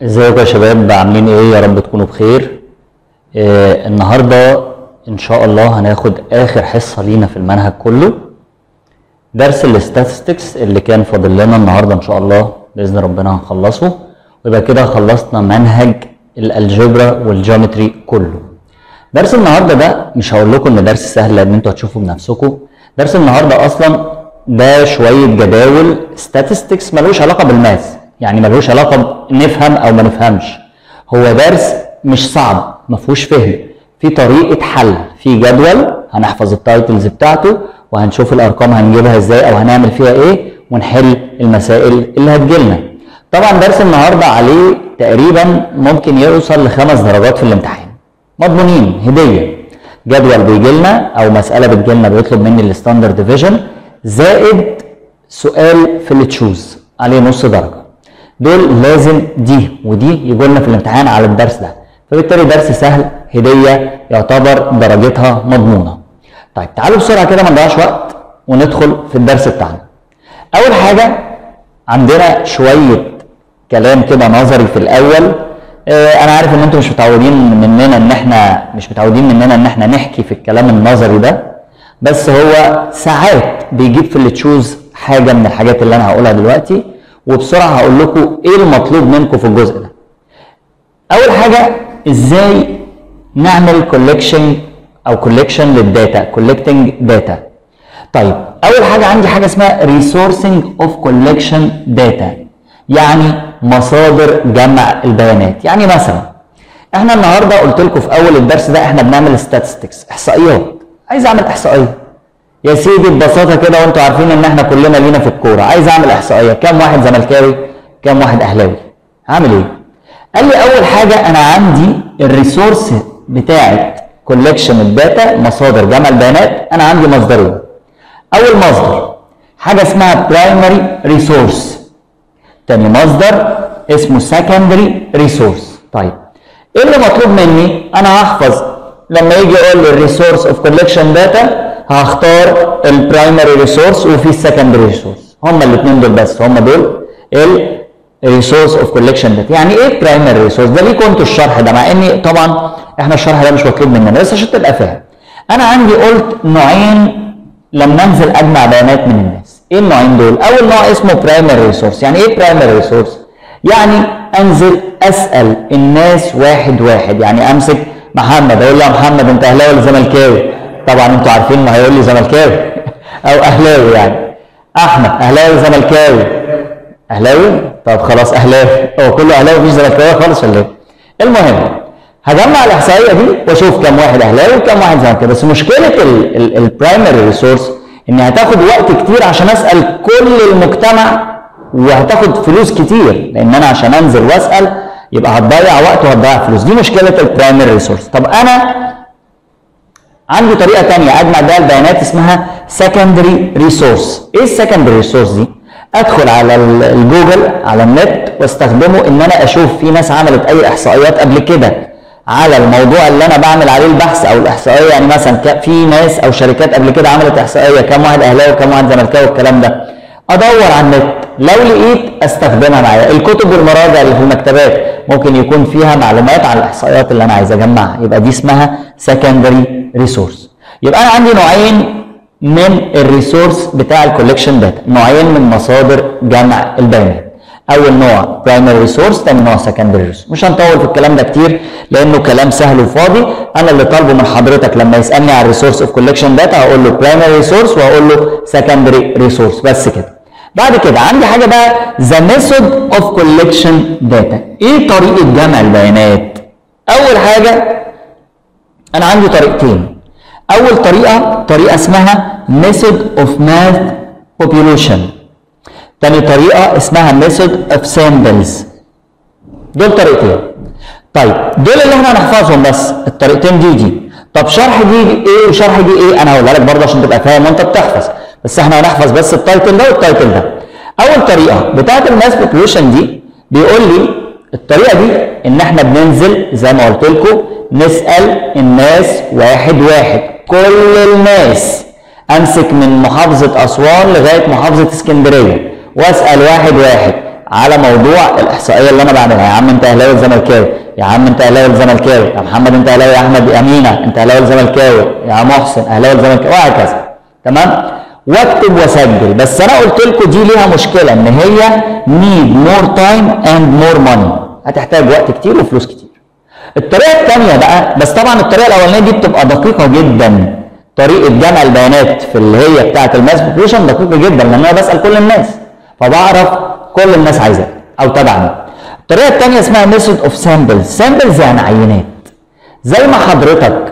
ازيكم يا شباب عاملين ايه يا رب تكونوا بخير آه النهارده ان شاء الله هناخد اخر حصه لينا في المنهج كله درس الاستاتستكس اللي كان فاضل لنا النهارده ان شاء الله باذن ربنا هنخلصه ويبقى كده خلصنا منهج الالجبرا والجيومتري كله درس النهارده ده مش هقول لكم ان درس سهل لان انتوا هتشوفوا بنفسكم درس النهارده اصلا ده شويه جداول statistics ملوش علاقه بالماث يعني ملوش علاقه نفهم او ما نفهمش هو درس مش صعب ما فيهوش فهم في طريقه حل في جدول هنحفظ التايتلز بتاعته وهنشوف الارقام هنجيبها ازاي او هنعمل فيها ايه ونحل المسائل اللي هتجيلنا طبعا درس النهارده عليه تقريبا ممكن يوصل لخمس درجات في الامتحان مضمونين هديه جدول بيجي لنا او مساله بتجي لنا بيطلب مني الستاندرد ديفيجن زائد سؤال في التشوز عليه نص درجه دول لازم دي ودي يجوا لنا في الامتحان على الدرس ده فبالتالي درس سهل هديه يعتبر درجتها مضمونه طيب تعالوا بسرعه كده ما نضيعش وقت وندخل في الدرس بتاعنا اول حاجه عندنا شويه كلام كده نظري في الاول آه، انا عارف ان انتم مش متعودين مننا ان احنا مش متعودين مننا ان احنا نحكي في الكلام النظري ده بس هو ساعات بيجيب في اللي تشوز حاجه من الحاجات اللي انا هقولها دلوقتي وبسرعه هقول لكم ايه المطلوب منكم في الجزء ده اول حاجه ازاي نعمل كولكشن او كولكشن للداتا كولكتنج داتا طيب اول حاجه عندي حاجه اسمها ريسورسنج اوف كولكشن داتا يعني مصادر جمع البيانات يعني مثلا احنا النهارده قلت لكم في اول الدرس ده احنا بنعمل statistics احصائيات عايز اعمل احصائيه يا سيدي ببساطه كده وانتوا عارفين ان احنا كلنا لينا في الكوره عايز اعمل احصائيه كام واحد زملكاوي كام واحد اهلاوي هعمل ايه قال لي اول حاجه انا عندي الريسورس بتاعه كولكشن الداتا مصادر جمع البيانات انا عندي مصدرين اول مصدر حاجه اسمها برايمري ريسورس تاني مصدر اسمه secondary resource طيب ايه اللي مطلوب مني انا هحفظ لما يجي يقول لي الريسورس اوف كولكشن داتا هختار البرايمري ريسورس وفي السكندري ريسورس هما الاثنين دول بس هما دول الريسورس اوف كولكشن داتا يعني ايه برايمري ريسورس ده ليكوا انتوا الشرح ده مع اني طبعا احنا الشرح ده مش مطلوب مننا بس عشان تبقى فاهم انا عندي قلت نوعين لما انزل اجمع بيانات من الناس ايه النوعين دول اول نوع اسمه برايمري ريسورس يعني ايه برايمري ريسورس يعني انزل اسال الناس واحد واحد يعني امسك محمد اقول له يا محمد انت اهلاوي ولا زملكاوي طبعا انتوا عارفين انه هيقول لي زملكاوي او اهلاوي يعني احمد اهلاوي ولا زملكاوي اهلاوي طب خلاص اهلاوي هو كله اهلاوي مفيش زملكاوي خالص ولا ايه المهم هجمع الاحصائيه دي واشوف كام واحد اهلاوي وكام واحد زملكاوي بس مشكله البرايمري ريسورس ان هتاخد وقت كتير عشان اسال كل المجتمع وهتاخد فلوس كتير لان انا عشان انزل واسال يبقى هتضيع وقت وهتضيع فلوس دي مشكله البرايمري ريسورس طب انا عندي طريقه تانية اجمع بيها البيانات اسمها سكندري ريسورس ايه السكندري ريسورس دي ادخل على الجوجل على النت واستخدمه ان انا اشوف في ناس عملت اي احصائيات قبل كده على الموضوع اللي انا بعمل عليه البحث او الاحصائيه يعني مثلا في ناس او شركات قبل كده عملت احصائيه كام واحد اهلاوي وكام واحد زملكاوي والكلام ده ادور على النت لو لقيت استخدمها معايا الكتب والمراجع اللي في المكتبات ممكن يكون فيها معلومات عن الاحصائيات اللي انا عايز اجمعها يبقى دي اسمها سكندري ريسورس يبقى انا عندي نوعين من الريسورس بتاع الكوليكشن داتا نوعين من مصادر جمع البيانات اول نوع برايمري ريسورس تاني نوع سكندري ريسورس مش هنطول في الكلام ده كتير لانه كلام سهل وفاضي انا اللي طالبه من حضرتك لما يسالني على الريسورس اوف كولكشن داتا هقول له برايمري ريسورس وهقول له سكندري ريسورس بس كده بعد كده عندي حاجه بقى ذا ميثود اوف كولكشن داتا ايه طريقه جمع البيانات اول حاجه انا عندي طريقتين اول طريقه طريقه اسمها ميثود اوف ماث population تاني طريقة اسمها ميثود اوف سامبلز دول طريقتين طيب دول اللي احنا هنحفظهم بس الطريقتين دي دي طب شرح دي ايه وشرح دي ايه انا هقولها لك برضه عشان تبقى فاهم وانت بتحفظ بس احنا هنحفظ بس التايتل ده والتايتل ده اول طريقة بتاعت الماث بوبيوليشن دي بيقول لي الطريقة دي ان احنا بننزل زي ما قلت لكم نسأل الناس واحد واحد كل الناس امسك من محافظة اسوان لغاية محافظة اسكندرية واسال واحد واحد على موضوع الاحصائيه اللي انا بعملها يا عم انت اهلاوي وزملكاوي يا عم انت اهلاوي وزملكاوي يا محمد انت اهلاوي يا احمد امينه انت اهلاوي وزملكاوي يا محسن اهلاوي وزملكاوي وهكذا تمام واكتب واسجل بس انا قلت لكم دي ليها مشكله ان هي need more time and more money هتحتاج وقت كتير وفلوس كتير الطريقه الثانيه بقى بس طبعا الطريقه الاولانيه دي بتبقى دقيقه جدا طريقه جمع البيانات في اللي هي بتاعه الماس بوبوليشن دقيقه جدا لان انا بسال كل الناس فبعرف كل الناس عايزاه او تبعني الطريقه الثانيه اسمها ميثود اوف سامبلز سامبلز يعني عينات زي ما حضرتك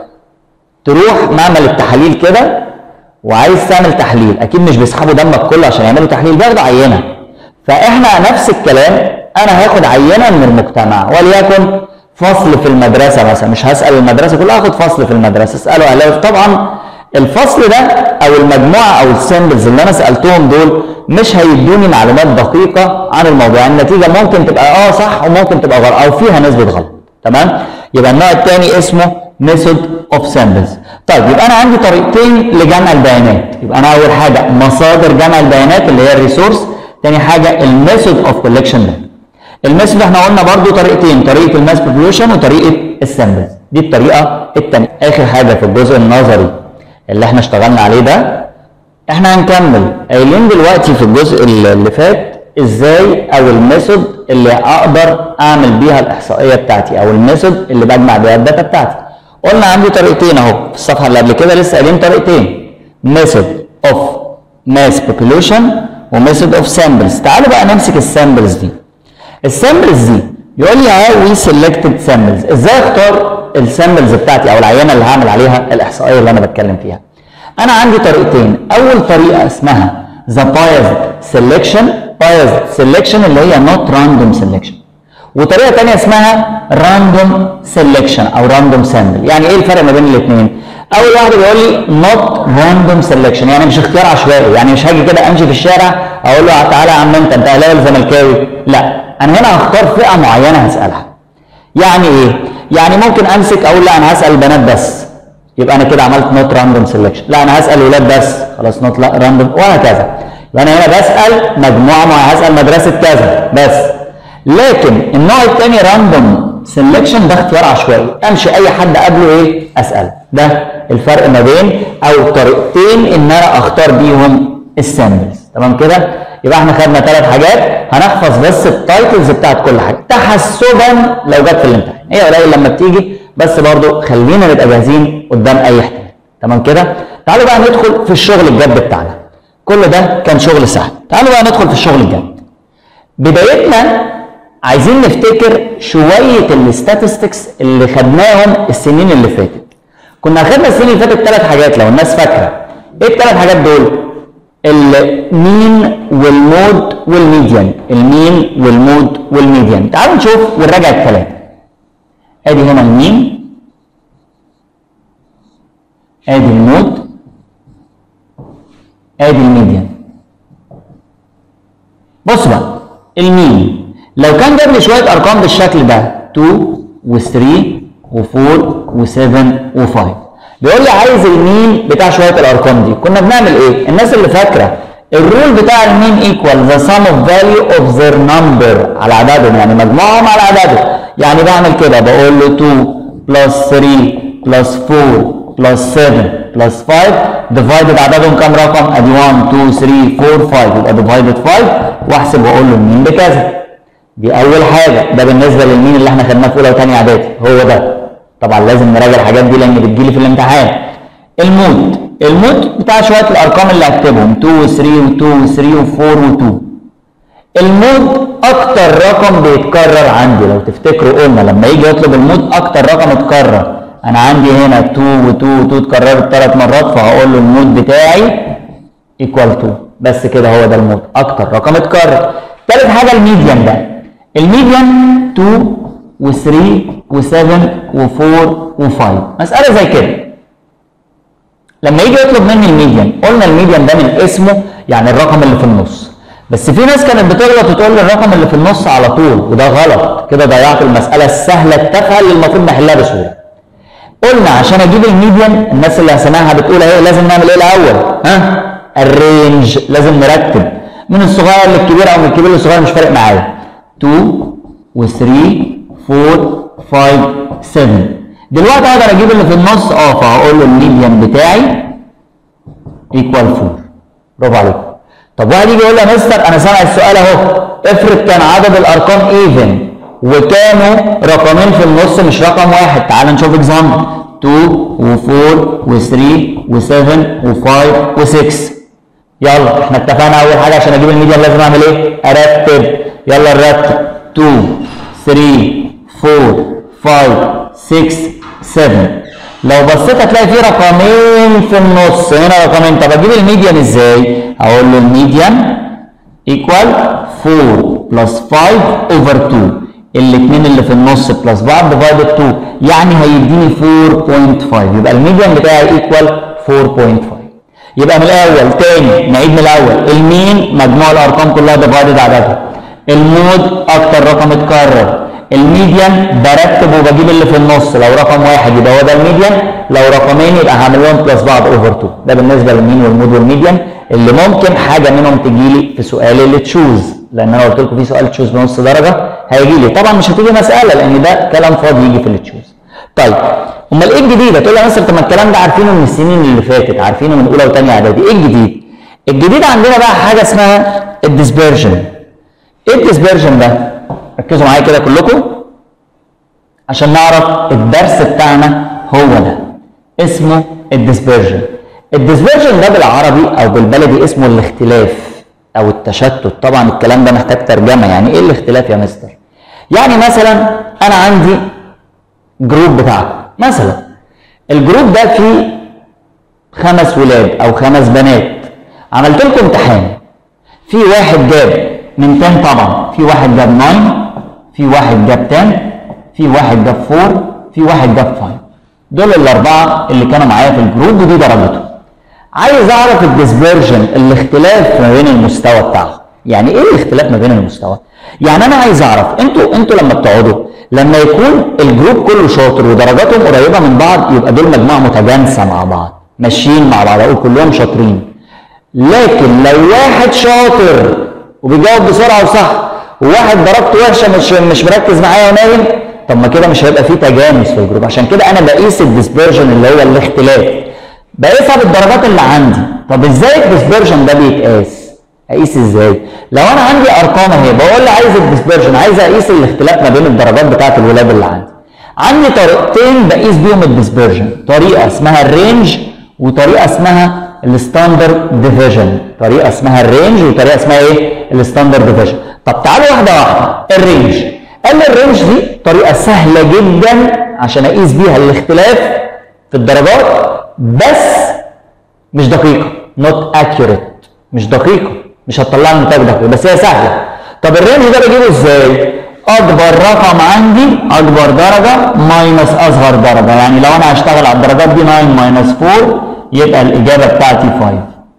تروح معمل التحاليل كده وعايز تعمل تحليل اكيد مش بيسحبوا دمك كله عشان يعملوا تحليل بياخدوا عينه فاحنا نفس الكلام انا هاخد عينه من المجتمع وليكن فصل في المدرسه مثلا مش هسال المدرسه كلها هاخد فصل في المدرسه اساله اهلاوي طبعا الفصل ده او المجموعه او السامبلز اللي انا سالتهم دول مش هيدوني معلومات دقيقه عن الموضوع يعني النتيجه ممكن تبقى اه صح وممكن تبقى غلط او فيها نسبه غلط تمام يبقى النوع الثاني اسمه ميثود اوف سامبلز طيب يبقى انا عندي طريقتين لجمع البيانات يبقى انا اول حاجه مصادر جمع البيانات اللي هي الريسورس ثاني حاجه الميثود اوف كولكشن ده الميثود احنا قلنا برضو طريقتين طريقه الماس بروبوليوشن وطريقه السامبلز دي الطريقه الثانيه اخر حاجه في الجزء النظري اللي احنا اشتغلنا عليه ده احنا هنكمل قايلين دلوقتي في الجزء اللي فات ازاي او الميثود اللي اقدر اعمل بيها الاحصائيه بتاعتي او الميثود اللي بجمع بيها الداتا بتاعتي قلنا عندي طريقتين اهو في الصفحه اللي قبل كده لسه قايلين طريقتين ميثود اوف ماس بوبوليشن وميثود اوف سامبلز تعالوا بقى نمسك السامبلز دي السامبلز دي يقول لي هاو وي سيلكتد سامبلز ازاي اختار السامبلز بتاعتي او العينه اللي هعمل عليها الاحصائيه اللي انا بتكلم فيها انا عندي طريقتين اول طريقه اسمها ذا بايزد سيلكشن بايزد سيلكشن اللي هي نوت راندوم سيلكشن وطريقه ثانيه اسمها راندوم سيلكشن او راندوم سامبل يعني ايه الفرق ما بين الاثنين اول واحده بيقول لي نوت راندوم سيلكشن يعني مش اختيار عشوائي يعني مش هاجي كده امشي في الشارع اقول له تعالى يا عم انت انت اهلاوي ولا زملكاوي لا انا هنا هختار فئه معينه هسالها يعني ايه يعني ممكن امسك اقول لا انا هسال البنات بس يبقى انا كده عملت نوت راندوم سيلكشن لا انا هسال الولاد بس خلاص نوت راندوم وهكذا يبقى انا هنا بسال مجموعه معينه هسال مدرسه كذا بس لكن النوع الثاني راندوم سيلكشن ده اختيار عشوائي امشي اي حد قبله ايه اسال ده الفرق ما بين او طريقتين ان انا اختار بيهم السامبلز تمام كده يبقى احنا خدنا ثلاث حاجات هنحفظ بس التايتلز بتاعت كل حاجه تحسبا لو جت في الامتحان هي قليل لما بتيجي بس برضو خلينا نبقى جاهزين قدام اي احتمال تمام كده تعالوا بقى ندخل في الشغل الجد بتاعنا كل ده كان شغل سهل تعالوا بقى ندخل في الشغل الجد بدايتنا عايزين نفتكر شويه الاستاتستكس اللي خدناهم السنين اللي فاتت كنا اخدنا السنين اللي فاتت ثلاث حاجات لو الناس فاكره ايه الثلاث حاجات دول المين والمود والميديان المين والمود والميديان تعالوا نشوف ونراجع الثلاثه ادي هنا المين ادي المود ادي الميديان بص بقى المين لو كان جاب لي شويه ارقام بالشكل ده 2 و3 و4 و7 و5 بيقول لي عايز المين بتاع شويه الارقام دي كنا بنعمل ايه الناس اللي فاكره الرول بتاع المين ايكوال ذا سم اوف فاليو اوف ذير نمبر على عددهم يعني مجموعهم على عددهم يعني بعمل كده بقول له 2 بلس 3 بلس 4 بلس 7 بلس 5 ديفايدد عددهم كام رقم ادي 1 2 3 4 5 يبقى ديفايدد 5 واحسب واقول له المين بكذا دي اول حاجه ده بالنسبه للمين اللي احنا خدناه في اولى وثانيه اعدادي هو ده طبعا لازم نراجع الحاجات دي لان بتجيلي في الامتحان المود المود بتاع شويه الارقام اللي هكتبهم 2 و3 و2 و3 و4 و2 المود اكتر رقم بيتكرر عندي لو تفتكروا قلنا لما يجي يطلب المود اكتر رقم اتكرر انا عندي هنا 2 و2 و2 اتكررت ثلاث مرات فهقول له المود بتاعي ايكوال 2 بس كده هو ده المود اكتر رقم اتكرر ثالث حاجه الميديان ده الميديان 2 و3 و7 و4 و5 مساله زي كده لما يجي يطلب مني الميديان قلنا الميديان ده من اسمه يعني الرقم اللي في النص بس في ناس كانت بتغلط وتقول لي الرقم اللي في النص على طول وده غلط كده ضيعت المساله السهله التافهه اللي المفروض نحلها بسهوله قلنا عشان اجيب الميديان الناس اللي سمعها بتقول اهي لازم نعمل ايه الاول ها الرينج لازم نرتب من الصغير للكبير او من الكبير للصغير مش فارق معايا 2 و3 4 5 7 دلوقتي اقدر اجيب اللي في النص اه فهقول له الميديان بتاعي ايكوال 4 برافو عليكم طب واحد يجي يقول لي يا مستر انا سامع السؤال اهو افرض كان عدد الارقام ايفن وكانوا رقمين في النص مش رقم واحد تعال نشوف اكزامبل 2 و4 و3 و7 و5 و6 يلا احنا اتفقنا اول حاجه عشان اجيب الميديان لازم اعمل ايه؟ ارتب يلا نرتب 2 3 4 5 6 7 لو بصيت هتلاقي في رقمين في النص هنا رقمين طب اجيب الميديان ازاي؟ هقول له الميديان ايكوال 4 بلس 5 اوفر 2 الاثنين اللي في النص بلس بعض ديفايدد 2 يعني هيديني 4.5 يبقى الميديان بتاعي ايكوال 4.5 يبقى من الاول تاني نعيد من الاول المين مجموع الارقام كلها ديفايدد عددها المود اكتر رقم اتكرر الميديان برتب وبجيب اللي في النص لو رقم واحد يبقى هو ده الميديان لو رقمين يبقى هعمل لهم بلس بعض اوفر 2 ده بالنسبه للمين والمود والميديان اللي ممكن حاجه منهم تجي لي في سؤال اللي تشوز لان انا قلت لكم في سؤال تشوز بنص درجه هيجي لي طبعا مش هتيجي مساله لان ده كلام فاضي يجي في اللي تشوز طيب امال ايه الجديد هتقول لي يا مستر طب ما الكلام ده عارفينه من السنين اللي فاتت عارفينه من اولى وثانيه اعدادي ايه الجديد الجديد عندنا بقى حاجه اسمها الديسبرجن ايه الديسبرجن ده ركزوا معايا كده كلكم عشان نعرف الدرس بتاعنا هو ده اسمه الديسبرجن الديسبرجن ده بالعربي او بالبلدي اسمه الاختلاف او التشتت طبعا الكلام ده محتاج ترجمه يعني ايه الاختلاف يا مستر يعني مثلا انا عندي جروب بتاعكم مثلا الجروب ده فيه خمس ولاد او خمس بنات عملت لكم امتحان في واحد جاب من 10 طبعا في واحد جاب 9 في واحد جاب 10 في واحد جاب 4 في واحد جاب 5 دول الاربعه اللي كانوا معايا في الجروب ودي درجتهم عايز اعرف الديسبرجن الاختلاف ما بين المستوى بتاعهم يعني ايه الاختلاف ما بين المستوى يعني انا عايز اعرف انتوا انتوا لما بتقعدوا لما يكون الجروب كله شاطر ودرجاتهم قريبه من بعض يبقى دول مجموعه متجانسه مع بعض ماشيين مع بعض اقول كلهم شاطرين لكن لو واحد شاطر وبيجاوب بسرعه وصح وواحد درجته وحشه مش مش مركز معايا ونايم طب ما كده مش هيبقى فيه تجانس في الجروب عشان كده انا بقيس الديسبرجن اللي هو الاختلاف بقيسها بالدرجات اللي عندي طب ازاي الديسبرجن ده بيتقاس اقيس ازاي لو انا عندي ارقام اهي بقول لي عايز الديسبرجن عايز اقيس الاختلاف ما بين الدرجات بتاعه الولاد اللي عندي عندي طريقتين بقيس بيهم الديسبرجن طريقه اسمها الرينج وطريقه اسمها الستاندرد ديفيجن طريقه اسمها الرينج وطريقه اسمها ايه الستاندرد ديفيجن طب تعالوا واحده واحده الرينج قال لي الرينج دي طريقه سهله جدا عشان اقيس بيها الاختلاف في الدرجات بس مش دقيقه not accurate مش دقيقه مش هتطلع لي نتائج دقيقه بس هي سهله طب الرينج ده بجيبه ازاي اكبر رقم عندي اكبر درجه ماينس اصغر درجه يعني لو انا هشتغل على الدرجات دي 9 ماينس 4 يبقى الاجابه بتاعتي 5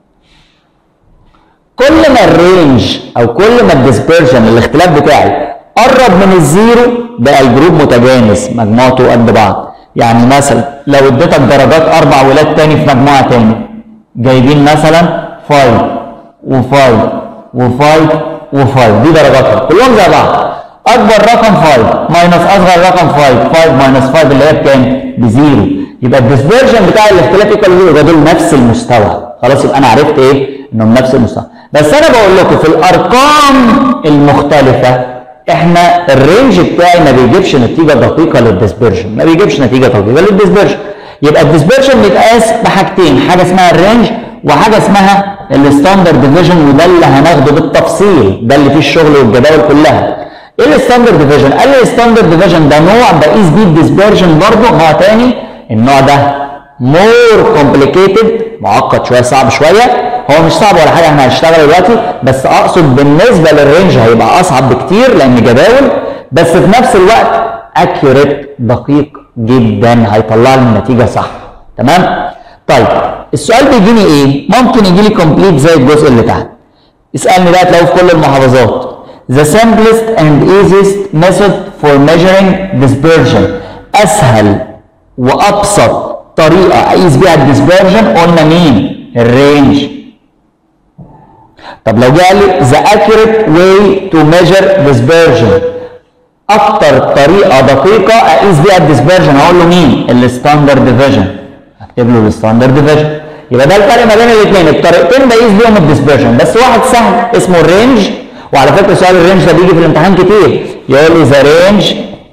كل ما الرينج او كل ما الديسبرجن الاختلاف بتاعي قرب من الزيرو بقى الجروب متجانس مجموعته قد بعض يعني مثلا لو اديتك درجات اربع ولاد تاني في مجموعه تاني جايبين مثلا 5 و5 و5 و5 دي درجاتهم كلهم زي بعض اكبر رقم 5 ماينس اصغر رقم 5 5 ماينس 5 اللي هي بكام؟ بزيرو يبقى الديسبرجن بتاع الاختلاف يكون زيرو دول نفس المستوى خلاص يبقى انا عرفت ايه؟ انهم نفس المستوى بس انا بقول لكم في الارقام المختلفه احنا الرينج بتاعي ما بيجيبش نتيجه دقيقه للديسبرجن ما بيجيبش نتيجه دقيقه للديسبرجن يبقى الديسبرجن بيتقاس بحاجتين حاجه اسمها الرينج وحاجه اسمها الستاندرد ديفيجن وده اللي هناخده بالتفصيل ده اللي فيه الشغل والجداول كلها ايه الستاندرد ديفيجن قال لي الستاندرد ديفيجن ده نوع بقيس بيه الديسبرجن برضه نوع تاني النوع ده مور كومبليكيتد معقد شويه صعب شويه هو مش صعب ولا حاجه احنا هنشتغل دلوقتي بس اقصد بالنسبه للرينج هيبقى اصعب بكتير لان جداول بس في نفس الوقت اكيوريت دقيق جدا هيطلع لي النتيجه صح تمام طيب السؤال بيجيني ايه ممكن يجي لي كومبليت زي الجزء اللي تحت اسالني بقى تلاقيه في كل المحافظات The simplest and easiest method for measuring dispersion اسهل وابسط طريقه اقيس بيها الديسبرجن قلنا مين الرينج طب لو جه قال لي the accurate way to measure dispersion اكتر طريقه دقيقه اقيس بيها الديسبرجن هقول له مين الستاندرد ديفيجن اكتب له الستاندرد ديفيجن يبقى ده الفرق ما بين الاثنين الطريقتين بقيس بيهم الديسبرجن بس واحد سهل اسمه الرينج وعلى فكره سؤال الرينج ده بيجي في الامتحان كتير يقول لي ذا رينج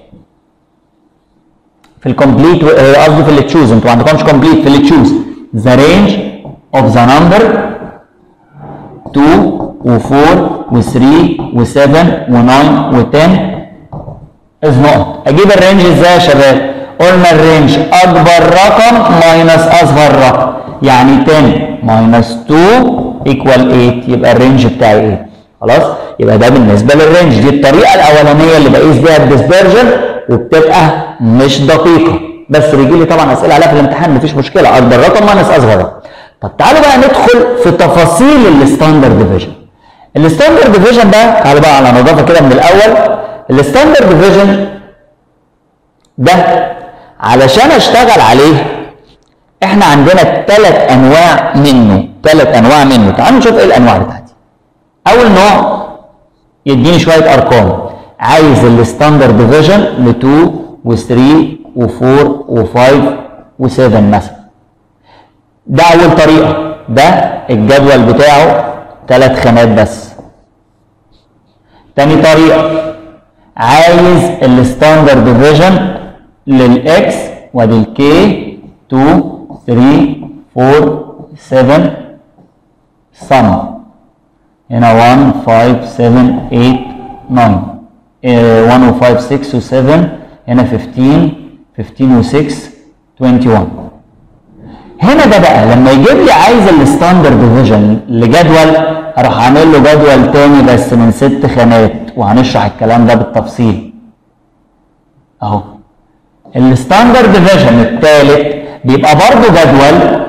في الكومبليت قصدي في اللي تشوز انتوا ما عندكمش كومبليت في اللي تشوز ذا رينج اوف ذا نمبر 2 و4 و3 و7 و9 و10 از نقط اجيب الرينج ازاي يا شباب قلنا الرينج اكبر رقم ماينس اصغر رقم يعني 10 ماينس 2 ايكوال 8 يبقى الرينج بتاعي 8 خلاص يبقى ده بالنسبه للرينج دي الطريقه الاولانيه اللي بقيس بيها الديسبرجن وبتبقى مش دقيقه بس بيجي لي طبعا اسئله عليها في الامتحان مفيش مشكله اكبر رقم ماينس اصغر رقم طب تعالوا بقى ندخل في تفاصيل الستاندرد ديفيجن الستاندرد ديفيجن ده تعالوا بقى على نظافه كده من الاول الستاندرد ديفيجن ده علشان اشتغل عليه احنا عندنا ثلاث انواع منه ثلاث انواع منه تعالوا نشوف ايه الانواع بتاعتي اول نوع يديني شويه ارقام عايز الستاندرد ديفيجن ل 2 و3 و4 و5 و7 مثلا ده اول طريقه ده الجدول بتاعه ثلاث خانات بس تاني طريقه عايز الستاندرد ديفيجن للاكس وادي الكي 2 3 4 7 صم هنا 1 5 7 8 9 آه، 1 و 5 6 و 7 هنا 15 15 و 6 21 هنا ده بقى لما يجيب لي عايز الستاندرد ديفيجن لجدول اروح عامل له جدول تاني بس من ست خانات وهنشرح الكلام ده بالتفصيل اهو الستاندرد ديفيجن الثالث بيبقى برضه جدول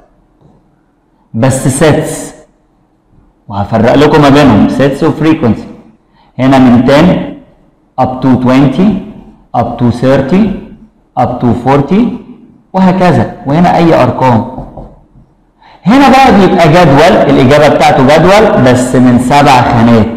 بس سيتس وهفرق لكم ما بينهم سيتس وفريكونسي هنا من 10 up to 20 up to 30 up to 40 وهكذا وهنا اي ارقام هنا بقى بيبقى جدول الاجابه بتاعته جدول بس من سبع خانات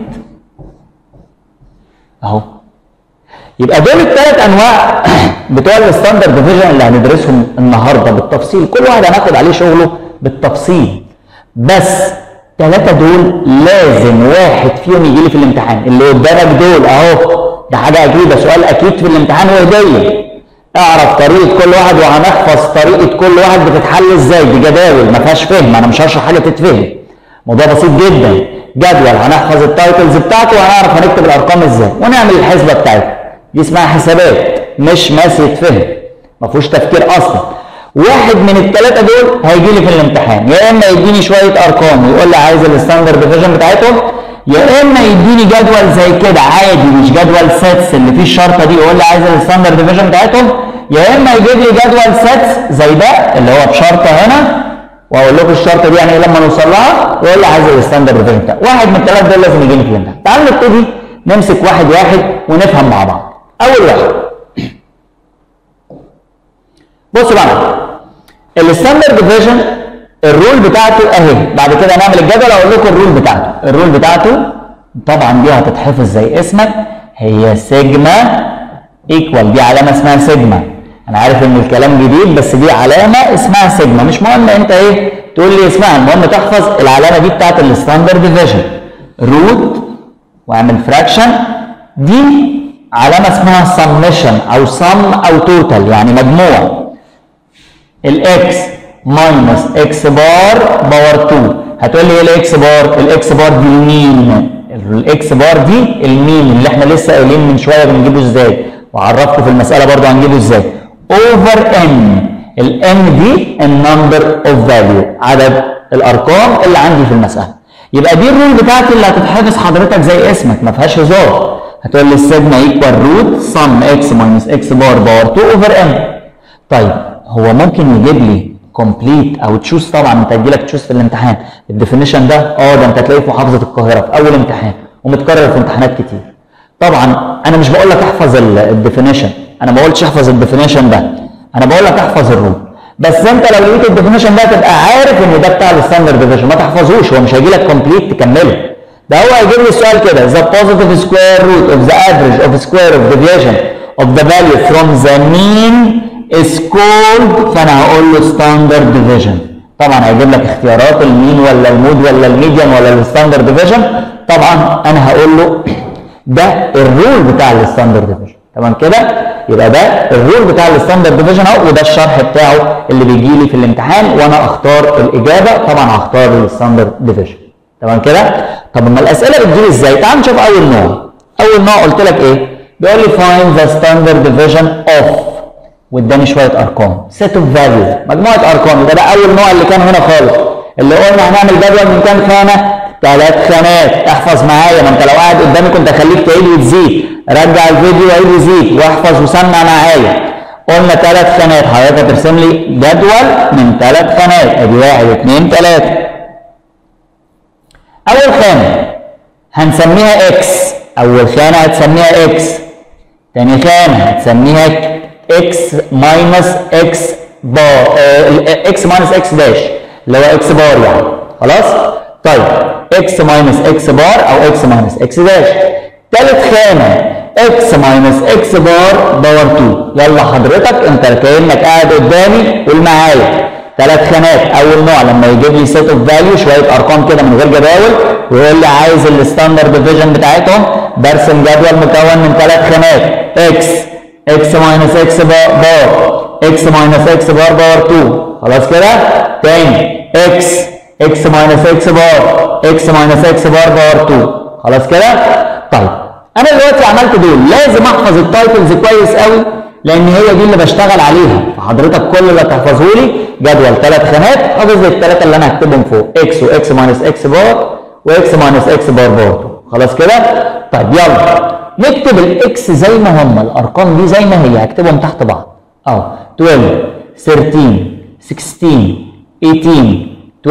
اهو يبقى دول الثلاث انواع بتوع الستاندرد ديفيجن اللي هندرسهم النهارده بالتفصيل كل واحد هناخد عليه شغله بالتفصيل بس ثلاثة دول لازم واحد فيهم يجي لي في الامتحان اللي قدامك دول اهو ده حاجة أكيدة سؤال أكيد في الامتحان وهدية اعرف طريقة كل واحد وهنحفظ طريقة كل واحد بتتحل ازاي دي جداول ما فيهاش فهم انا مش هشرح حاجة تتفهم موضوع بسيط جدا جدول هنحفظ التايتلز بتاعته وهنعرف هنكتب الارقام ازاي ونعمل الحسبة بتاعتها دي اسمها حسابات مش ماس يتفهم ما فيهوش تفكير اصلا واحد من الثلاثة دول هيجي لي في الامتحان يا اما يديني شوية ارقام ويقول لي عايز الستاندرد ديفيجن بتاعتهم يا اما يديني جدول زي كده عادي مش جدول سيتس اللي فيه الشرطه دي يقول لي عايز الستاندرد ديفيجن بتاعتهم يا اما يجيب لي جدول سيتس زي ده اللي هو بشرطه هنا واقول لكم الشرطه دي يعني ايه لما نوصل لها يقول لي عايز الستاندرد ديفيجن بتاعه واحد من الثلاثه دول لازم يجيني في الامتحان تعالوا نبتدي نمسك واحد واحد ونفهم مع بعض اول واحد بصوا بقى الستاندرد ديفيجن الرول بتاعته اهي بعد كده هنعمل الجدول اقول لكم الرول بتاعته الرول بتاعته طبعا دي هتتحفظ زي اسمك هي سيجما ايكوال دي علامه اسمها سيجما انا عارف ان الكلام جديد بس دي علامه اسمها سيجما مش مهم انت ايه تقول لي اسمها المهم تحفظ العلامه دي بتاعت الستاندرد ديفيجن روت واعمل فراكشن دي علامه اسمها سمشن او سم او توتال يعني مجموع الاكس ماينس اكس بار باور 2 هتقول لي ايه الاكس بار الاكس بار دي المين الاكس بار دي المين اللي احنا لسه قايلين من شويه بنجيبه ازاي وعرفتكم في المساله برضو هنجيبه ازاي اوفر ان الان دي النمبر اوف فاليو عدد الارقام اللي عندي في المساله يبقى دي الرول بتاعتي اللي هتتحفظ حضرتك زي اسمك ما فيهاش هزار هتقول لي السيجما ايكوال روت سم اكس ماينس اكس بار باور 2 اوفر ان طيب هو ممكن يجيب لي كومبليت او تشوز طبعا انت هتجيلك تشوز في الامتحان الديفينيشن ده اه ده انت هتلاقيه في محافظه القاهره في اول امتحان ومتكرر في امتحانات كتير طبعا انا مش بقول لك احفظ الديفينيشن انا ما قلتش احفظ الديفينيشن ده انا بقول لك احفظ الرول بس انت لو لقيت الديفينيشن ده تبقى عارف ان ده بتاع الستاندرد ديفيجن ما تحفظوش هو مش هيجي لك كومبليت تكمله ده هو هيجيب لي السؤال كده the positive square root of the average of square of deviation of the value from the mean is called فانا هقول له standard division طبعا هيجيب لك اختيارات المين ولا المود ولا الميديان ولا الستاندرد ديفيجن طبعا انا هقول له ده الرول بتاع الستاندرد ديفيجن تمام كده يبقى ده الرول بتاع الستاندرد ديفيجن اهو وده الشرح بتاعه اللي بيجي لي في الامتحان وانا اختار الاجابه طبعا هختار الستاندرد ديفيجن تمام كده طب اما الاسئله بتجي لي ازاي تعال نشوف اول نوع اول نوع قلت لك ايه بيقول لي find the standard division of واداني شويه ارقام set of values مجموعه ارقام يبقى ده اول نوع اللي كان هنا خالص اللي قلنا هنعمل جدول من كام خانه ثلاث خانات احفظ معايا ما انت لو قاعد قدامي كنت اخليك تعيد وتزيد رجع الفيديو وعيد وزيد واحفظ وسمع معايا قلنا ثلاث خانات حضرتك هترسم لي جدول من ثلاث خانات ادي واحد اثنين ثلاثه اول خانه هنسميها اكس اول خانه هتسميها اكس تاني خانه هتسميها اكس ماينس اكس بار اكس ماينس اكس داش اللي هو اكس بار يعني خلاص طيب اكس ماينس اكس بار او اكس ماينس اكس داش تالت خانه اكس ماينس اكس بار باور 2 يلا حضرتك انت كانك قاعد قدامي قول معايا ثلاث خانات اول نوع لما يجيب لي سيت اوف فاليو شويه ارقام كده من غير جداول ويقول لي عايز الستاندرد ديفيجن بتاعتهم برسم جدول مكون من ثلاث خانات اكس اكس ماينس اكس بار اكس ماينس اكس بار باور 2 خلاص كده تاني اكس اكس ماينس اكس بار اكس ماينس اكس بار باور 2 خلاص كده طيب انا دلوقتي عملت دول لازم احفظ التايتلز كويس قوي لان هي دي اللي بشتغل عليها فحضرتك كل اللي هتحفظه لي جدول ثلاث خانات حافظ لي الثلاثه اللي انا هكتبهم فوق اكس واكس ماينس اكس بار واكس ماينس اكس بار بار خلاص كده طيب يلا نكتب الاكس زي ما هم الارقام دي زي ما هي هكتبهم تحت بعض اهو 12 13 16 18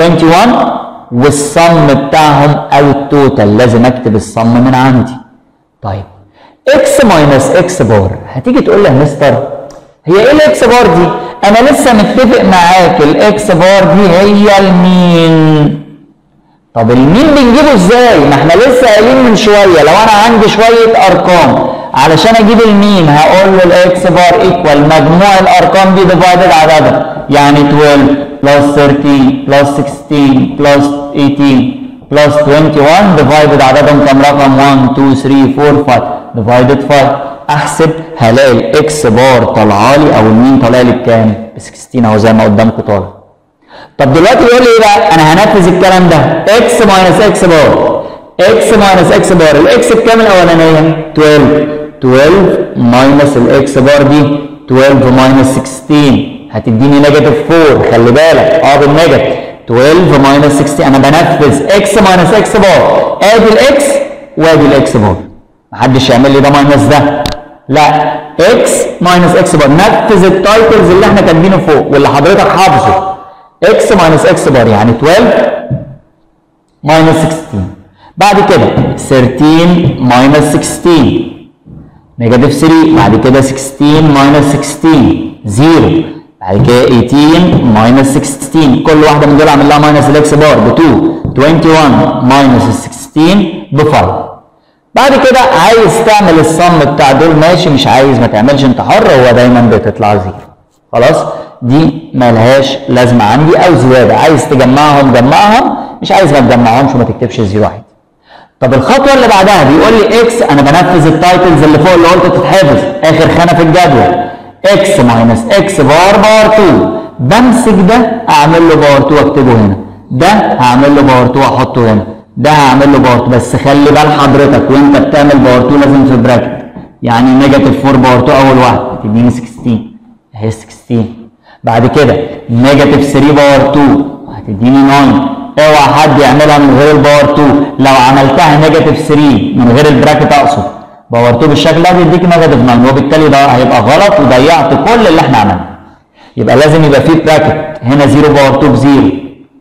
21 والصم بتاعهم او التوتال لازم اكتب الصم من عندي طيب اكس ماينس اكس بار هتيجي تقول لي يا مستر هي ايه الاكس بار دي انا لسه متفق معاك الاكس بار دي هي المين طب المين بنجيبه ازاي ما احنا لسه قايلين من شويه لو انا عندي شويه ارقام علشان اجيب المين هقول له الاكس بار ايكوال مجموع الارقام دي ديفايدد عددها يعني 12 بلس 13 بلس 16 بلس 18 بلس 21 ديفايدد عددهم كام رقم 1 2 3 4 5 ديفايدد 5 احسب هلاقي الاكس بار طالعه لي او المين طالع لي بكام؟ ب 16 اهو زي ما قدامكم طالع. طب دلوقتي يقول لي ايه بقى؟ انا هنفذ الكلام ده اكس ماينس اكس بار اكس ماينس اكس بار الاكس بكام الاولانيه؟ 12 12 ماينس الاكس بار دي 12 ماينس 16 هتديني نيجاتيف 4 خلي بالك اه بالنيجاتيف 12 ماينس 16 انا بنفذ اكس ماينس اكس بار ادي الاكس وادي الاكس بار محدش يعمل لي ده ماينس ده لا اكس ماينس اكس بار نفذ التايتلز اللي احنا كاتبينه فوق واللي حضرتك حافظه اكس ماينس اكس بار يعني 12 ماينس 16 بعد كده 13 ماينس 16 نيجاتيف 3 بعد كده 16 ماينس 16 0 بعد كده 18 ماينس 16 كل واحده من دول اعمل لها ماينس الاكس بار ب 2 21 ماينس 16 ب 5 بعد كده عايز تعمل الصم بتاع دول ماشي مش عايز ما تعملش انت حر هو دايما بتطلع زيرو خلاص دي ملهاش لازمه عندي او زياده عايز تجمعهم جمعهم مش عايز ما تجمعهمش وما تكتبش الزيرو عادي طب الخطوه اللي بعدها بيقول لي اكس انا بنفذ التايتلز اللي فوق اللي قلت تتحفظ اخر خانه في الجدول اكس ماينس اكس بار بار 2 بمسك ده اعمل له بار 2 واكتبه هنا ده هعمل له بار 2 واحطه هنا ده هعمل له بار 2 بس خلي بال حضرتك وانت بتعمل بار 2 لازم في براكت يعني نيجاتيف 4 بار 2 اول واحد تديني 16 اهي 16 بعد كده نيجاتيف 3 باور 2 هتديني 9 اوعى حد يعملها من غير الباور 2 لو عملتها نيجاتيف 3 من غير البراكت اقصد باور 2 بالشكل ده بيديك نيجاتيف 9 وبالتالي ده هيبقى غلط وضيعت كل اللي احنا عملناه يبقى لازم يبقى فيه براكت هنا 0 باور 2 ب 0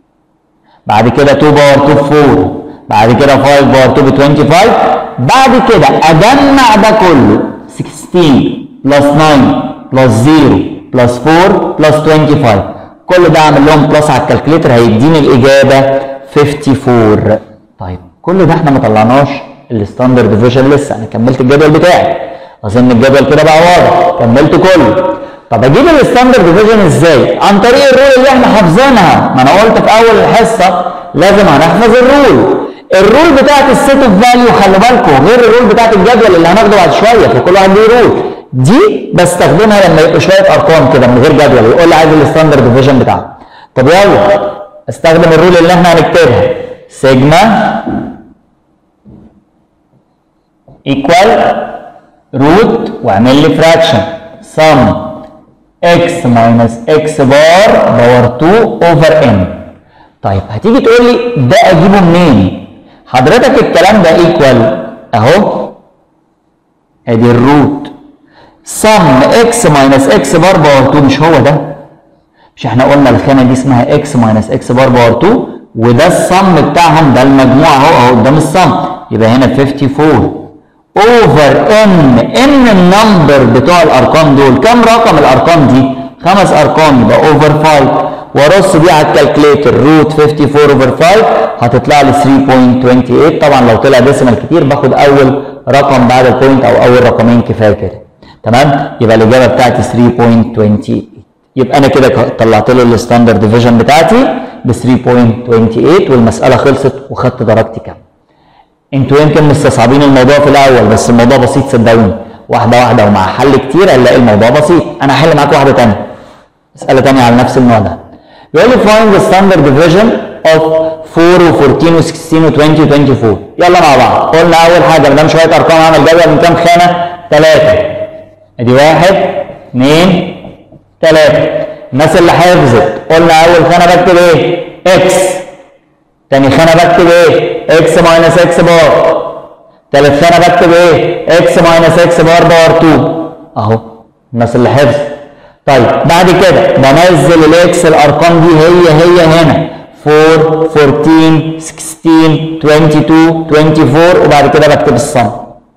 بعد كده 2 باور 2 ب 4 بعد كده 5 باور 2 ب 25 بعد كده اجمع ده كله 16 بلس 9 بلس 0 بلس 4 بلس 25 كل ده اعمل لهم بلس على الكالكليتر هيديني الاجابه 54 طيب كل ده احنا ما طلعناش الستاندرد ديفيجن لسه انا كملت الجدول بتاعي اظن الجدول كده بقى واضح كملت كله طب اجيب الستاندرد ديفيجن ازاي عن طريق الرول اللي احنا حافظينها ما انا قلت في اول الحصه لازم هنحفظ الرول الرول بتاعت السيت اوف فاليو خلي بالكم غير الرول بتاعت الجدول اللي هناخده بعد شويه فكل واحد ليه رول دي بستخدمها لما يبقى شويه ارقام كده من غير جدول يقول لي عايز الستاندرد ديفيجن بتاعها طب يلا استخدم الرول اللي احنا هنكتبها سيجما ايكوال روت واعمل لي فراكشن سم اكس ماينس اكس بار باور 2 اوفر ان طيب هتيجي تقول لي ده اجيبه منين حضرتك الكلام ده ايكوال اهو ادي الروت سم اكس ماينس اكس بار باور 2 مش هو ده مش احنا قلنا الخانه دي اسمها اكس ماينس اكس بار باور 2 وده الصم بتاعهم ده المجموع اهو اهو قدام الصم يبقى هنا 54 اوفر ان ان النمبر بتوع الارقام دول كم رقم الارقام دي خمس ارقام يبقى اوفر 5 وارص دي على الكالكليتر روت 54 اوفر 5 هتطلع لي 3.28 طبعا لو طلع ديسيمال كتير باخد اول رقم بعد البوينت او اول رقمين كفايه كده تمام يبقى الاجابه بتاعتي 3.28 يبقى انا كده طلعت له الستاندرد ديفيجن بتاعتي ب 3.28 والمساله خلصت وخدت درجتي كام انتوا يمكن مستصعبين الموضوع في الاول بس الموضوع بسيط صدقوني واحده واحده ومع حل كتير هنلاقي الموضوع بسيط انا هحل معاك واحده ثانيه مساله ثانيه على نفس النوع ده بيقول لي find the standard division of 4 و14 و16 و20 و24 يلا مع بعض قلنا اول حاجه ما دام شويه ارقام اعمل جدول من كام خانه؟ ثلاثه ادي واحد اثنين ثلاثه الناس اللي حفظت قلنا اول خانه بكتب ايه؟ اكس تاني خانه بكتب ايه؟ اكس ماينس اكس بار تالت خانه بكتب ايه؟ اكس ماينس اكس بار باور 2 اهو الناس اللي حفظت طيب بعد كده بنزل الاكس الارقام دي هي هي هنا 4 14 16 22 24 وبعد كده بكتب الصم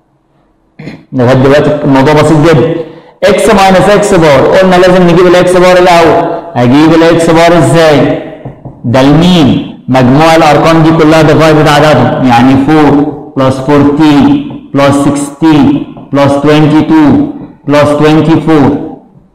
لغايه دلوقتي الموضوع بسيط جدا اكس ماينس اكس بار قلنا لازم نجيب الاكس بار الاول اجيب الاكس بار ازاي ده المين مجموع الارقام دي كلها ديفايدد عددهم يعني 4 بلس 14 بلس 16 بلس 22 بلس 24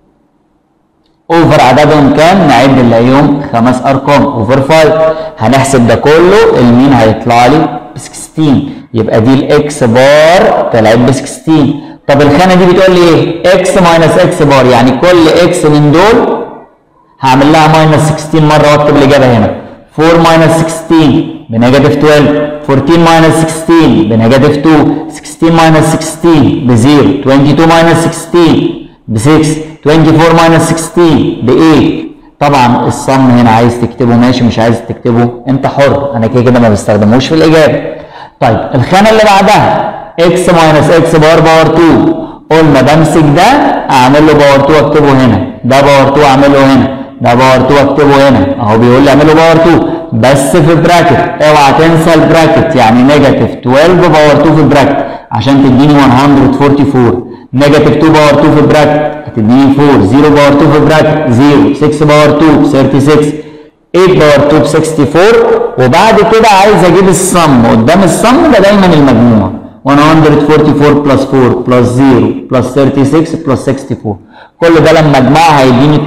اوفر عددهم كام نعد نلاقيهم خمس ارقام اوفر 5 هنحسب ده كله المين هيطلع لي ب 16 يبقى دي الاكس بار طلعت ب 16 طب الخانه دي بتقول لي ايه اكس ماينس اكس بار يعني كل اكس من دول هعمل لها ماينس 16 مره واكتب الاجابه هنا 4 ماينس 16 بنيجاتيف 12 14 ماينس 16 بنيجاتيف 2 16 ماينس 16 بزيرو 22 ماينس 16 ب 6 24 ماينس 16 ب 8 طبعا الصم هنا عايز تكتبه ماشي مش عايز تكتبه انت حر انا كده كده ما بستخدموش في الاجابه طيب الخانه اللي بعدها اكس ماينس اكس باور باور 2 قلنا بمسك ده اعمل له باور 2 اكتبه هنا ده باور 2 اعمله هنا ده باور 2 اكتبه هنا اهو بيقول لي اعمله باور 2 بس في براكت اوعى تنسى البراكت يعني نيجاتيف 12 باور 2 في براكت عشان تديني 144 نيجاتيف 2 باور 2 في براكت هتديني 4 0 باور 2 في براكت 0 6 باور 2 36 8 باور 2 ب 64 وبعد كده عايز اجيب الصم قدام الصم ده دايما المجموع 144 بلس 4 بلس 0 بلس 36 بلس 64 كل ده لما اجمعها هيديني